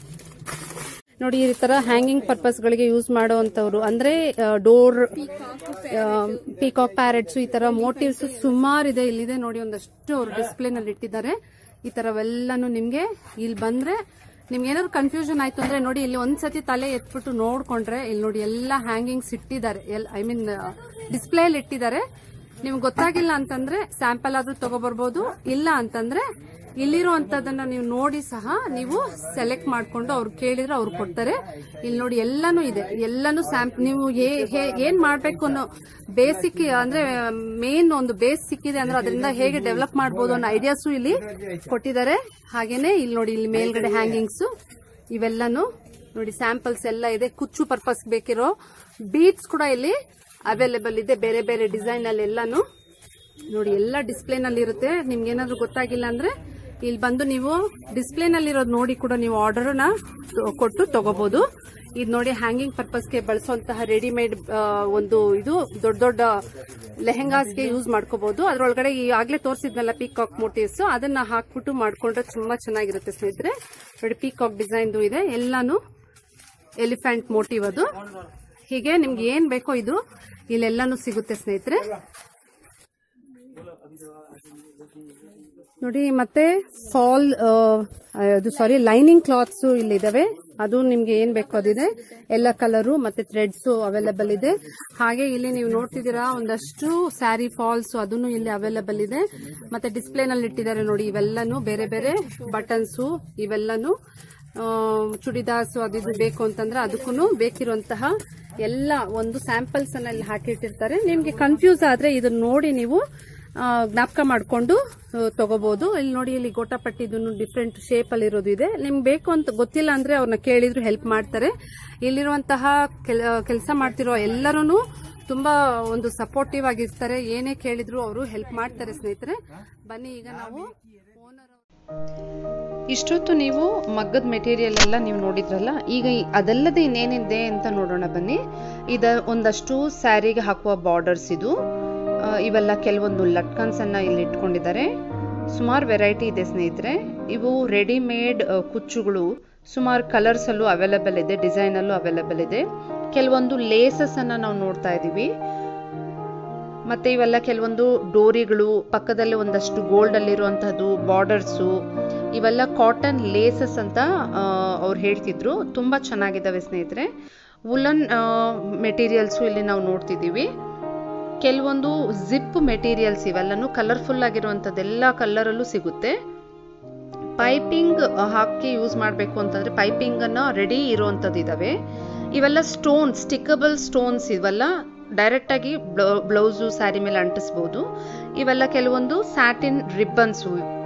ನೋಡಿ ಈ ತರ ಹ್ಯಾಂಗಿಂಗ್ ಪರ್ಪಸ್ ಗಳಿಗೆ ಯೂಸ್ ಮಾಡುವಂತವ್ರು ಅಂದ್ರೆ ಡೋರ್ ಪೀಕಾಕ್ ಪ್ಯಾರೆಟ್ಸ್ ಈ ತರ ಮೋಟಿವ್ಸ್ ಸುಮಾರು ಇದೆ ಇಲ್ಲಿದೆ ನೋಡಿ ಒಂದಷ್ಟು ಅವರು ಡಿಸ್ಪ್ಲೇ ನಲ್ಲಿ ಇಟ್ಟಿದ್ದಾರೆ ಈ ತರವೆಲ್ಲಾನು ನಿಮ್ಗೆ ಇಲ್ಲಿ ಬಂದ್ರೆ ನಿಮ್ಗೆ ಏನಾದ್ರು ಕನ್ಫ್ಯೂಷನ್ ಆಯ್ತು ಅಂದ್ರೆ ನೋಡಿ ಇಲ್ಲಿ ಒಂದ್ಸತಿ ತಲೆ ಎತ್ಬಿಟ್ಟು ನೋಡ್ಕೊಂಡ್ರೆ ಇಲ್ಲಿ ನೋಡಿ ಎಲ್ಲ ಹ್ಯಾಂಗಿಂಗ್ಸ್ ಇಟ್ಟಿದ್ದಾರೆ ಐ ಮೀನ್ ಡಿಸ್ಪ್ಲೇ ಅಲ್ಲಿ ಇಟ್ಟಿದ್ದಾರೆ ನಿಮ್ಗೆ ಗೊತ್ತಾಗಿಲ್ಲ ಅಂತಂದ್ರೆ ಸ್ಯಾಂಪಲ್ ಆದ್ರೂ ತಗೋಬರ್ಬೋದು ಇಲ್ಲ ಅಂತಂದ್ರೆ ಇಲ್ಲಿರುವಂತದನ್ನ ನೀವು ನೋಡಿ ಸಹ ನೀವು ಸೆಲೆಕ್ಟ್ ಮಾಡ್ಕೊಂಡು ಅವ್ರು ಕೇಳಿದ್ರೆ ಅವ್ರು ಕೊಡ್ತಾರೆ ಇಲ್ಲಿ ನೋಡಿ ಎಲ್ಲಾನು ಇದೆ ಎಲ್ಲಾನು ಸ್ಯಾಂಪ್ ನೀವು ಏ- ಹೇ- ಏನ್ ಮಾಡ್ಬೇಕು ಅನ್ನೋ ಬೇಸಿಕ್ ಅಂದ್ರೆ ಮೇನ್ ಒಂದು ಬೇಸ್ ಸಿಕ್ಕಿದೆ ಅಂದ್ರೆ ಅದರಿಂದ ಹೇಗೆ ಡೆವಲಪ್ ಮಾಡಬಹುದು ಅನ್ನೋ ಐಡಿಯಾಸು ಇಲ್ಲಿ ಕೊಟ್ಟಿದ್ದಾರೆ ಹಾಗೇನೆ ಇಲ್ಲಿ ನೋಡಿ ಇಲ್ಲಿ ಮೇಲ್ಗಡೆ ಹ್ಯಾಂಗಿಂಗ್ಸ್ ಇವೆಲ್ಲಾನು ನೋಡಿ ಸ್ಯಾಂಪಲ್ಸ್ ಎಲ್ಲ ಇದೆ ಕುಚ್ಚು ಪರ್ಪಸ್ ಬೇಕಿರೋ ಬೀಟ್ಸ್ ಕೂಡ ಇಲ್ಲಿ ಅವೈಲೇಬಲ್ ಇದೆ ಬೇರೆ ಬೇರೆ ಡಿಸೈನ್ ಅಲ್ಲಿ ಎಲ್ಲಾನು ನೋಡಿ ಎಲ್ಲ ಡಿಸ್ಪ್ಲೇ ನಲ್ಲಿ ಇರುತ್ತೆ ನಿಮ್ಗೆ ಏನಾದ್ರು ಗೊತ್ತಾಗಿಲ್ಲ ಅಂದ್ರೆ ಇಲ್ಲಿ ಬಂದು ನೀವು ಡಿಸ್ಪ್ಲೇ ನಲ್ಲಿ ಇರೋದು ನೋಡಿ ಕೂಡ ನೀವು ಆರ್ಡರ್ ನ ತ- ಕೊಟ್ಟು ತಗೋಬಹುದು ಇದು ನೋಡಿ ಹ್ಯಾಂಗಿಂಗ್ ಪರ್ಪಸ್ಗೆ ಬಳಸುವಂತಹ ರೆಡಿಮೇಡ್ ಒಂದು ಇದು ದೊಡ್ಡ ದೊಡ್ಡ ಲೆಹೆಂಗಾಸ್ಗೆ ಯೂಸ್ ಮಾಡ್ಕೋಬಹುದು ಅದ್ರೊಳಗಡೆ ಈಗಾಗಲೇ ತೋರಿಸಿದ್ನಲ್ಲ ಪೀಕಾಕ್ ಮೋಟಿವ್ಸ್ ಅದನ್ನ ಹಾಕ್ಬಿಟ್ಟು ಮಾಡ್ಕೊಂಡ್ರೆ ತುಂಬಾ ಚೆನ್ನಾಗಿರುತ್ತೆ ಸ್ನೇಹಿತರೆ ನೋಡಿ ಪೀಕಾಕ್ ಡಿಸೈನ್ ಇದೆ ಎಲ್ಲಾನು ಎಲಿಫೆಂಟ್ ಮೋಟಿವ್ ಅದು ಹೀಗೆ ನಿಮ್ಗೆ ಏನ್ ಬೇಕೋ ಇದು ಇಲ್ಲೆಲ್ಲಾನು ಸಿಗುತ್ತೆ ಸ್ನೇಹಿತರೆ ನೋಡಿ ಮತ್ತೆ ಫಾಲ್ ಅದು ಸಾರಿ ಲೈನಿಂಗ್ ಕ್ಲಾತ್ಸ್ ಇಲ್ಲಿದಾವೆ ಅದು ನಿಮ್ಗೆ ಏನ್ ಬೇಕು ಅದಿದೆ ಎಲ್ಲ ಕಲರು ಮತ್ತೆ ಥ್ರೆಡ್ಸ್ ಅವೈಲೇಬಲ್ ಇದೆ ಹಾಗೆ ಇಲ್ಲಿ ನೀವು ನೋಡ್ತಿದ್ದೀರಾ ಒಂದಷ್ಟು ಸ್ಯಾರಿ ಫಾಲ್ಸ್ ಅದನ್ನು ಇಲ್ಲಿ ಅವೈಲೇಬಲ್ ಇದೆ ಮತ್ತೆ ಡಿಸ್ಪ್ಲೇ ನಲ್ಲಿ ಇಟ್ಟಿದ್ದಾರೆ ನೋಡಿ ಇವೆಲ್ಲನು ಬೇರೆ ಬೇರೆ ಬಟನ್ಸ್ ಇವೆಲ್ಲನು ಆ, ಚೂಡಿದಾರ್ಸ್ ಅದು ಇದು ಬೇಕು ಅಂತಂದ್ರೆ ಅದಕ್ಕೂ ಬೇಕಿರುವಂತಹ ಎಲ್ಲ ಒಂದು ಸ್ಯಾಂಪಲ್ಸ್ ಅನ್ನ ಇಲ್ಲಿ ಹಾಕಿಟ್ಟಿರ್ತಾರೆ ನಿಮ್ಗೆ ಕನ್ಫ್ಯೂಸ್ ಆದ್ರೆ ಇದನ್ನ ನೋಡಿ ನೀವು ಆ, ಜ್ಞಾಪಕ ಮಾಡ್ಕೊಂಡು ಆ, ತಗೋಬಹುದು ಇಲ್ಲಿ ನೋಡಿ ಇಲ್ಲಿ ಗೋಟಾಪಟ್ಟಿ ಇದನ್ನು ಡಿಫ್ರೆಂಟ್ ಶೇಪ್ ಅಲ್ಲಿ ಇರೋದು ಇದೆ ನಿಮ್ಗೆ ಬೇಕು ಅಂತ ಗೊತ್ತಿಲ್ಲ ಅಂದ್ರೆ ಅವ್ರನ್ನ ಕೇಳಿದ್ರು ಹೆಲ್ಪ್ ಮಾಡ್ತಾರೆ ಇಲ್ಲಿರುವಂತಹ ಕೆಲಸ ಮಾಡ್ತಿರೋ ಎಲ್ಲರೂ ತುಂಬಾ ಒಂದು ಸಪೋರ್ಟಿವ್ ಆಗಿರ್ತಾರೆ ಏನೇ ಕೇಳಿದ್ರು ಅವರು ಹೆಲ್ಪ್ ಮಾಡ್ತಾರೆ ಸ್ನೇಹಿತರೆ ಬನ್ನಿ ಈಗ ನಾವು ಓನರ್ ಇಷ್ಟೊತ್ತು ನೀವು ಮಗ್ಗದ ಮೆಟೀರಿಯಲ್ ಎಲ್ಲ ನೀವು ನೋಡಿದ್ರಲ್ಲ ಈಗ ಈ- ಅದಲ್ಲದೆ ಇನ್ನೇನಿದೆ ಅಂತ ನೋಡೋಣ ಬನ್ನಿ ಇದ ಒಂದಷ್ಟು ಸ್ಯಾರಿಗೆ ಹಾಕುವ ಬಾರ್ಡರ್ಸ್ ಇದು ಆ, ಇವೆಲ್ಲ ಕೆಲವೊಂದು ಲಟ್ಕನ್ಸ್ ಅನ್ನ ಇಲ್ಲಿ ಇಟ್ಕೊಂಡಿದ್ದಾರೆ ಸುಮಾರು ವೆರೈಟಿ ಇದೆ ಸ್ನೇಹಿತರೆ ಇವು ರೆಡಿಮೇಡ್ ಕುಚ್ಚುಗಳು ಸುಮಾರು ಕಲರ್ಸ್ ಅಲ್ಲೂ ಅವೈಲೇಬಲ್ ಇದೆ ಡಿಸೈನ್ ಅಲ್ಲೂ ಅವೈಲೇಬಲ್ ಇದೆ ಕೆಲವೊಂದು ಲೇಸಸ್ ಅನ್ನ ನಾವು ನೋಡ್ತಾ ಇದೀವಿ ಮತ್ತೆ ಇವೆಲ್ಲ ಕೆಲವೊಂದು ಡೋರಿಗಳು ಪಕ್ಕದಲ್ಲಿ ಒಂದಷ್ಟು ಗೋಲ್ಡ್ ಅಲ್ಲಿರುವಂತಹದ್ದು ಬಾರ್ಡರ್ಸು ಇವೆಲ್ಲ ಕಾಟನ್ ಲೇಸಸ್ ಅಂತ ಅವ್ರು ಹೇಳ್ತಿದ್ರು ತುಂಬಾ ಚೆನ್ನಾಗಿದ್ದಾವೆ ಸ್ನೇಹಿತರೆ ವುಲನ್ ಮೆಟೀರಿಯಲ್ಸು ಇಲ್ಲಿ ನಾವು ನೋಡ್ತಿದ್ದೀವಿ ಕೆಲವೊಂದು ಜಿಪ್ ಮೆಟೀರಿಯಲ್ಸ್ ಇವೆಲ್ಲನೂ ಕಲರ್ಫುಲ್ ಆಗಿರುವಂಥದ್ದೆಲ್ಲ ಕಲರಲ್ಲೂ ಸಿಗುತ್ತೆ ಪೈಪಿಂಗ್ ಹಾಕಿ ಯೂಸ್ ಮಾಡಬೇಕು ಅಂತಂದ್ರೆ ಪೈಪಿಂಗ್ ಅನ್ನ ರೆಡಿ ಇರುವಂತದ್ದು ಇದಾವೆ ಇವೆಲ್ಲ ಸ್ಟೋನ್ ಸ್ಟಿಕಬಲ್ ಸ್ಟೋನ್ಸ್ ಇವೆಲ್ಲ ಡೈರೆಕ್ಟ್ ಆಗಿ ಬ್ಲೌಸು ಸ್ಯಾರಿ ಮೇಲೆ ಅಂಟಿಸಬಹುದು ಇವೆಲ್ಲ ಕೆಲವೊಂದು ಸ್ಯಾಟಿನ್ ರಿಬ್ಬನ್ಸ್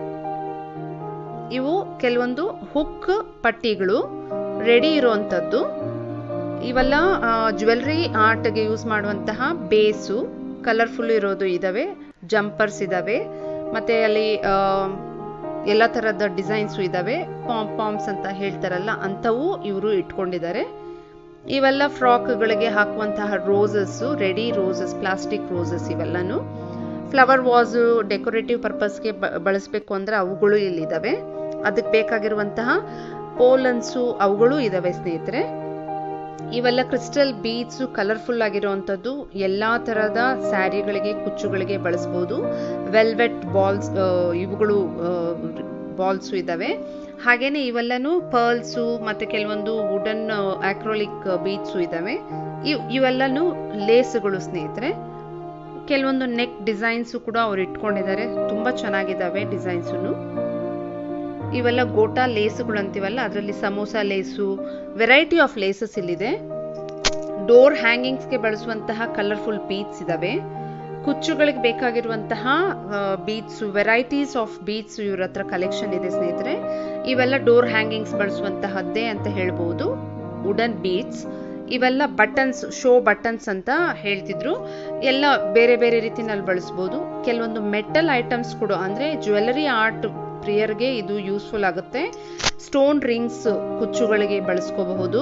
ಇವು ಕೆಲವೊಂದು ಹುಕ್ ಪಟ್ಟಿಗಳು ರೆಡಿ ಇರುವಂತದ್ದು ಇವೆಲ್ಲ ಜ್ಯುವೆಲ್ರಿ ಆರ್ಟ್ಗೆ ಯೂಸ್ ಮಾಡುವಂತಹ ಬೇಸು ಕಲರ್ಫುಲ್ ಇರೋದು ಇದಾವೆ ಜಂಪರ್ಸ್ ಇದಾವೆ ಮತ್ತೆ ಅಲ್ಲಿ ಆ, ಎಲ್ಲ ತರದ ಡಿಸೈನ್ಸ್ ಇದಾವೆ ಪಾಮ್ ಪಾಮ್ಸ್ ಅಂತ ಹೇಳ್ತಾರಲ್ಲ ಅಂಥವು ಇವರು ಇಟ್ಕೊಂಡಿದ್ದಾರೆ ಇವೆಲ್ಲ ಫ್ರಾಕ್ಗಳಿಗೆ ಹಾಕುವಂತಹ roses ready roses plastic roses ಇವೆಲ್ಲನು ಫ್ಲವರ್ ವಾಸ್ ಡೆಕೋರೇಟಿವ್ ಪರ್ಪಸ್ಗೆ ಬಳಸಬೇಕು ಅಂದ್ರೆ ಅವುಗಳು ಇಲ್ಲಿದ್ದಾವೆ ಅದಕ್ಕೆ ಬೇಕಾಗಿರುವಂತಹ ಪೋಲನ್ಸು ಅವುಗಳು ಇದಾವೆ ಸ್ನೇಹಿತರೆ ಇವೆಲ್ಲ ಕ್ರಿಸ್ಟಲ್ ಬೀಡ್ಸ್ ಕಲರ್ಫುಲ್ ಆಗಿರುವಂತದ್ದು ಎಲ್ಲಾ ತರಹದ ಸ್ಯಾರಿಗಳಿಗೆ ಕುಚ್ಚುಗಳಿಗೆ ಬಳಸಬಹುದು ವೆಲ್ವೆಟ್ ಬಾಲ್ಸ್ ಇವುಗಳು ಬಾಲ್ಸ್ ಇದಾವೆ ಹಾಗೇನೆ ಇವೆಲ್ಲನೂ ಪರ್ಲ್ಸು ಮತ್ತೆ ಕೆಲವೊಂದು ವುಡನ್ ಆಕ್ರೋಲಿಕ್ ಬೀಡ್ಸು ಇದಾವೆ ಇವ್- ಇವೆಲ್ಲನೂ ಲೇಸ್ಗಳು ಸ್ನೇಹಿತರೆ ಕೆಲವೊಂದು ನೆಕ್ ಡಿಸೈನ್ಸ್ ಕೂಡ ಅವ್ರು ಇಟ್ಕೊಂಡಿದ್ದಾರೆ ತುಂಬಾ ಚೆನ್ನಾಗಿದ್ದಾವೆ ಡಿಸೈನ್ಸು ಇವೆಲ್ಲ ಗೋಟಾ ಲೇಸ್ಗಳು ಅಂತೀವಲ್ಲ ಅದರಲ್ಲಿ samosa lace variety of laces ಇಲ್ಲಿದೆ ಡೋರ್ ಹ್ಯಾಂಗಿಂಗ್ಸ್ಗೆ ಬಳಸುವಂತಹ ಕಲರ್ಫುಲ್ ಬೀಡ್ಸ್ ಇದಾವೆ ಕುಚ್ಚುಗಳಿಗೆ ಬೇಕಾಗಿರುವಂತಹ ಬೀಡ್ಸ್ ವೆರೈಟೀಸ್ ಆಫ್ ಬೀಡ್ಸ್ ಇವ್ರ ಹತ್ರ ಕಲೆಕ್ಷನ್ ಇದೆ ಸ್ನೇಹಿತರೆ ಇವೆಲ್ಲ ಡೋರ್ ಹ್ಯಾಂಗಿಂಗ್ಸ್ ಬಳಸುವಂತಹದ್ದೇ ಅಂತ ಹೇಳ್ಬಹುದು ವುಡನ್ ಬೀಡ್ಸ್ ಇವೆಲ್ಲ ಬಟನ್ಸ್ ಶೋ ಬಟನ್ಸ್ ಅಂತ ಹೇಳ್ತಿದ್ರು ಎಲ್ಲ ಬೇರೆ ಬೇರೆ ರೀತಿನಲ್ಲಿ ಬಳಸ್ಬೋದು ಕೆಲವೊಂದು ಮೆಟಲ್ ಐಟಮ್ಸ್ ಕೂಡ ಅಂದ್ರೆ ಜ್ಯುವೆಲರಿ ಆರ್ಟ್ ಪ್ರಿಯರ್ಗೆ ಇದು ಯೂಸ್ಫುಲ್ ಆಗುತ್ತೆ ಸ್ಟೋನ್ ರಿಂಗ್ಸ್ ಕುಚ್ಚುಗಳಿಗೆ ಬಳಸ್ಕೋಬಹುದು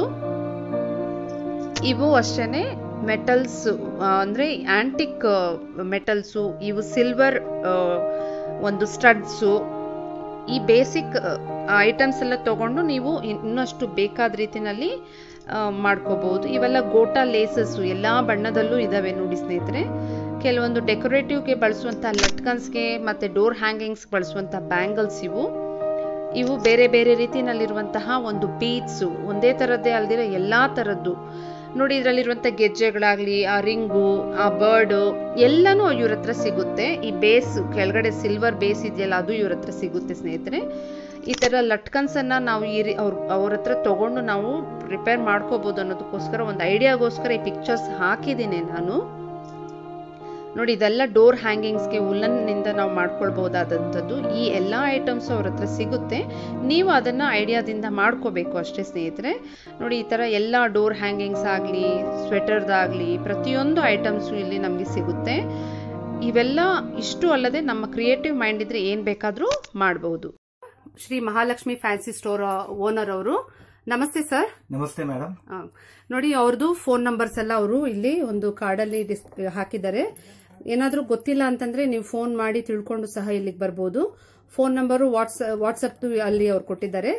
ಇವು ಅಷ್ಟೇನೆ ಮೆಟಲ್ಸ್ ಅಂದ್ರೆ ಆಂಟಿಕ್ ಮೆಟಲ್ಸು ಇವು ಸಿಲ್ವರ್ ಒಂದು ಸ್ಟಡ್ಸು ಈ ಬೇಸಿಕ್ ಐಟಮ್ಸ್ ಎಲ್ಲ ತಗೊಂಡು ನೀವು ಇನ್ನಷ್ಟು ಬೇಕಾದ ರೀತಿನಲ್ಲಿ ಆ, ಮಾಡ್ಕೋಬಹುದು ಇವೆಲ್ಲ ಗೋಟಾ ಲೇಸಸ್ ಎಲ್ಲಾ ಬಣ್ಣದಲ್ಲೂ ಇದಾವೆ ನೋಡಿ ಸ್ನೇಹಿತರೆ ಕೆಲವೊಂದು ಡೆಕೋರೇಟಿವ್ಗೆ ಬಳಸುವಂತಹ ಲಟ್ಕನ್ಸ್ಗೆ ಮತ್ತೆ ಡೋರ್ ಹ್ಯಾಂಗಿಂಗ್ಸ್ ಬಳಸುವಂತಹ ಬ್ಯಾಂಗಲ್ಸ್ ಇವು ಇವು ಬೇರೆ ಬೇರೆ ರೀತಿನಲ್ಲಿರುವಂತಹ ಒಂದು ಬೀಡ್ಸ್ ಒಂದೇ ತರದ್ದೇ ಅಲ್ದಿರ ಎಲ್ಲಾ ತರದ್ದು ನೋಡಿ ಇದರಲ್ಲಿರುವಂತ ಗೆಜ್ಜೆಗಳಾಗ್ಲಿ ಆ ರಿಂಗು ಆ ಬರ್ಡ್ ಎಲ್ಲಾನು ಇವ್ರ ಹತ್ರ ಸಿಗುತ್ತೆ ಈ ಬೇಸ್ ಕೆಳಗಡೆ ಸಿಲ್ವರ್ ಬೇಸ್ ಇದೆಯಲ್ಲ ಅದು ಇವ್ರ ಹತ್ರ ಸಿಗುತ್ತೆ ಸ್ನೇಹಿತರೆ ಈ ತರ ಲಟ್ಕನ್ಸ್ ಅನ್ನ ನಾವು ಈ ರೀ- ಅವ್ರ ಅವ್ರ ಹತ್ರ ತಗೊಂಡು ನಾವು ಪ್ರಿಪೇರ್ ಮಾಡ್ಕೋಬಹುದು ಅನ್ನೋದಕ್ಕೋಸ್ಕರ ಒಂದು ಐಡಿಯಾಗೋಸ್ಕರ ಈ ಪಿಕ್ಚರ್ಸ್ ಹಾಕಿದ್ದೀನಿ ನಾನು ನೋಡಿ ಇದೆಲ್ಲ ಡೋರ್ ಹ್ಯಾಂಗಿಂಗ್ಸ್ಗೆ ಉಲ್ಲನ್ ನಿಂದ ನಾವು ಮಾಡ್ಕೊಳ್ಬಹುದಾದಂಥದ್ದು ಈ ಎಲ್ಲಾ ಐಟಮ್ಸ್ ಅವ್ರ ಹತ್ರ ಸಿಗುತ್ತೆ ನೀವು ಅದನ್ನ ಐಡಿಯಾದಿಂದ ಮಾಡ್ಕೋಬೇಕು ಅಷ್ಟೇ ಸ್ನೇಹಿತರೆ ನೋಡಿ ಈ ತರ ಎಲ್ಲ ಡೋರ್ ಹ್ಯಾಂಗಿಂಗ್ಸ್ ಆಗಲಿ ಸ್ವೆಟರ್ದಾಗ್ಲಿ ಪ್ರತಿಯೊಂದು ಐಟಮ್ಸು ಇಲ್ಲಿ ನಮಗೆ ಸಿಗುತ್ತೆ ಇವೆಲ್ಲ ಇಷ್ಟು ಅಲ್ಲದೆ ನಮ್ಮ ಕ್ರಿಯೇಟಿವ್ ಮೈಂಡ್ ಇದ್ರೆ ಏನ್ ಬೇಕಾದ್ರೂ ಮಾಡಬಹುದು Shri Mahalakshmi fancy store owner ಅವರು ನಮಸ್ತೆ ಸರ್ ನಮಸ್ತೆ ಮೇಡಮ್ ಆ, ನೋಡಿ ಅವ್ರದ್ದು ಫೋನ್ ನಂಬರ್ಸ್ ಎಲ್ಲ ಅವರು ಇಲ್ಲಿ ಒಂದು ಕಾರ್ಡಲ್ಲಿ ಡಿಸ್ ಹಾಕಿದ್ದಾರೆ ಏನಾದರೂ ಗೊತ್ತಿಲ್ಲ ಅಂತಂದ್ರೆ ನೀವು ಫೋನ್ ಮಾಡಿ ತಿಳ್ಕೊಂಡು ಸಹ ಇಲ್ಲಿಗೆ ಬರ್ಬೋದು ಫೋನ್ ನಂಬರು ವಾಟ್ಸ್ ವಾಟ್ಸಪ್ ಅಲ್ಲಿ ಅವ್ರು ಕೊಟ್ಟಿದ್ದಾರೆ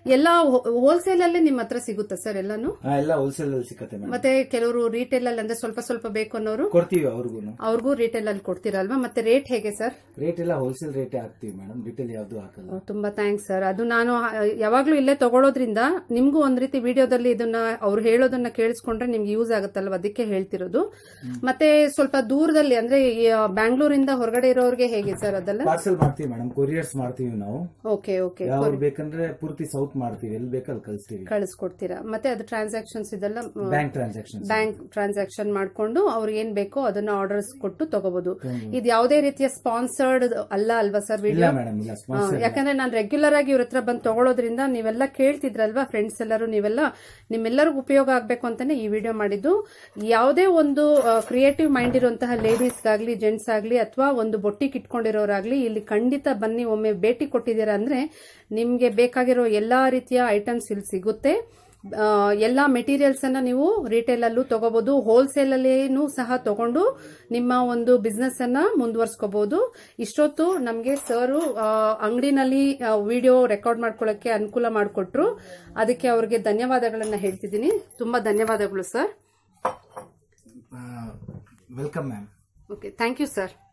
ಎಲ್ಲ ಹೋಲ್ಸೇಲ್ ಅಲ್ಲೇ ನಿಮ್ಮ ಹತ್ರ ಸಿಗುತ್ತಾ ಸರ್ ಎಲ್ಲಾನು ಹಾ, ಎಲ್ಲ ಹೋಲ್ಸೇಲ್ ಅಲ್ಲಿ ಸಿಕ್ಕತ್ತೆ ಮೇಡಮ್ ಮತ್ತೆ ಕೆಲವರು ರಿಟೇಲ್ ಅಲ್ಲಿ ಅಂದ್ರೆ ಸ್ವಲ್ಪ ಸ್ವಲ್ಪ ಬೇಕು ಅನ್ನೋರು ಕೊಡ್ತೀವಿ ಅವ್ರಿಗೂ ಅವ್ರಿಗೂ ರಿಟೇಲ್ ಅಲ್ಲಿ ಕೊಡ್ತೀರಲ್ವಾ ಮತ್ತೆ ರೇಟ್ ಹೇಗೆ ಸರ್ ರೇಟ್ ಎಲ್ಲ ಹೋಲ್ಸೇಲ್ ರೇಟೇ ಹಾಕ್ತೀವಿ ಮೇಡಮ್ ರಿಟೇಲ್ ಯಾವ್ದು ಹಾಕಲ್ಲ ತುಂಬಾ ಥ್ಯಾಂಕ್ಸ್ ಸರ್ ಅದು ನಾನು ಆ, ಯಾವಾಗ್ಲೂ ಇಲ್ಲೇ ತಗೊಳ್ಳೋದ್ರಿಂದ ನಿಮ್ಗೂ ಒಂದ್ ರೀತಿ ವಿಡಿಯೋದಲ್ಲಿ ಇದನ್ನ ಅವ್ರು ಹೇಳೋದನ್ನ ಕೇಳಿಸ್ಕೊಂಡ್ರೆ ನಿಮ್ಗೆ ಯೂಸ್ ಆಗುತ್ತಲ್ವ ಅದಕ್ಕೆ ಹೇಳ್ತಿರೋದು ಮತ್ತೆ ಸ್ವಲ್ಪ ದೂರದಲ್ಲಿ ಅಂದ್ರೆ ಈ, ಆ, ಬ್ಯಾಂಗ್ಳೂರಿಂದ ಹೊರಗಡೆ ಇರೋರಿಗೆ ಹೇಗೆ ಸರ್ ಅದೆಲ್ಲ ಪಾರ್ಸಲ್ ಮಾಡ್ತೀವಿ ಮೇಡಮ್ ಕೊರಿಯರ್ಸ್ ಮಾಡ್ತೀವಿ ನಾವು ಓಕೆ ಓಕೆ ಯಾವ ಬೇಕಂದ್ರೆ ಪೂರ್ತಿ ಸೌತ್ ಮಾಡ್ತೀವಿ ಎಲ್ಲಿ ಬೇಕಲ್ಲಿ ಕಳಿಸ್ತೀವಿ ಕಳಿಸ್ಕೊಡ್ತೀರಾ ಮತ್ತೆ ಅದು ಟ್ರಾನ್ಸಾಕ್ಷನ್ಸ್ ಇದೆಲ್ಲ ಬ್ಯಾಂಕ್ ಟ್ರಾನ್ಸಾಕ್ಷನ್ ಬ್ಯಾಂಕ್ ಟ್ರಾನ್ಸಾಕ್ಷನ್ ಮಾಡ್ಕೊಂಡು ಅವ್ರಿಗೆ ಏನ್ ಬೇಕೋ ಅದನ್ನ ಆರ್ಡರ್ಸ್ ಕೊಟ್ಟು ತಗೋಬಹುದು ಇದು ಯಾವುದೇ ರೀತಿಯ ಸ್ಪಾನ್ಸರ್ಡ್ ಅಲ್ಲ ಅಲ್ವಾ ಸರ್ ಇಲ್ಲ ವಿಡಿಯೋ ಮೇಡಮ್ ಇಲ್ಲ ಸ್ಪಾನ್ಸರ್ ಯಾಕಂದ್ರೆ ನಾನು ರೆಗ್ಯುಲರ್ ಆಗಿ ಇವ್ರ ಹತ್ರ ಬಂದು ತಗೊಳ್ಳೋದ್ರಿಂದ ನೀವೆಲ್ಲ ಕೇಳ್ತಿದ್ರಲ್ವಾ ಫ್ರೆಂಡ್ಸ್ ಎಲ್ಲರೂ ನೀವೆಲ್ಲ ನಿಮ್ಮೆಲ್ಲರಿಗೂ ಉಪಯೋಗ ಆಗ್ಬೇಕು ಅಂತಾನೆ ಈ ವಿಡಿಯೋ ಮಾಡಿದ್ದು ಯಾವುದೇ ಒಂದು ಕ್ರಿಯೇಟಿವ್ ಮೈಂಡ್ ಇರುವಂತಹ ಲೇಡೀಸ್ಗಾಗ್ಲಿ ಜೆಂಟ್ಸ್ ಆಗ್ಲಿ ಅಥವಾ ಒಂದು ಬೊಟ್ಟಿಗೆ ಇಟ್ಕೊಂಡಿರೋರಾಗ್ಲಿ ಇಲ್ಲಿ ಖಂಡಿತ ಬನ್ನಿ ಒಮ್ಮೆ ಭೇಟಿ ಕೊಟ್ಟಿದ್ದೀರಾ ಅಂದ್ರೆ ನಿಮ್ಗೆ ಬೇಕಾಗಿರೋ ಎಲ್ಲಾ ರೀತಿಯ ಐಟಮ್ಸ್ ಇಲ್ಲಿ ಸಿಗುತ್ತೆ ಆ, ಎಲ್ಲಾ ಮೆಟೀರಿಯಲ್ಸ್ ಅನ್ನ ನೀವು ರಿಟೇಲ್ ಅಲ್ಲೂ ತಗೋಬಹುದು ಹೋಲ್ಸೇಲ್ ಅಲ್ಲಿನೂ ಸಹ ತಗೊಂಡು ನಿಮ್ಮ ಒಂದು ಬಿಸ್ನೆಸ್ ಅನ್ನ ಮುಂದುವರ್ಸ್ಕೋಬಹುದು ಇಷ್ಟೊತ್ತು ನಮಗೆ ಸರ್ ಅಂಗಡಿನಲ್ಲಿ ವಿಡಿಯೋ ರೆಕಾರ್ಡ್ ಮಾಡ್ಕೊಳ್ಳೋಕೆ ಅನುಕೂಲ ಮಾಡಿಕೊಟ್ರು ಅದಕ್ಕೆ ಅವ್ರಿಗೆ ಧನ್ಯವಾದಗಳನ್ನ ಹೇಳ್ತಿದ್ದೀನಿ ತುಂಬಾ ಧನ್ಯವಾದಗಳು sir welcome ma'am okay thank you sir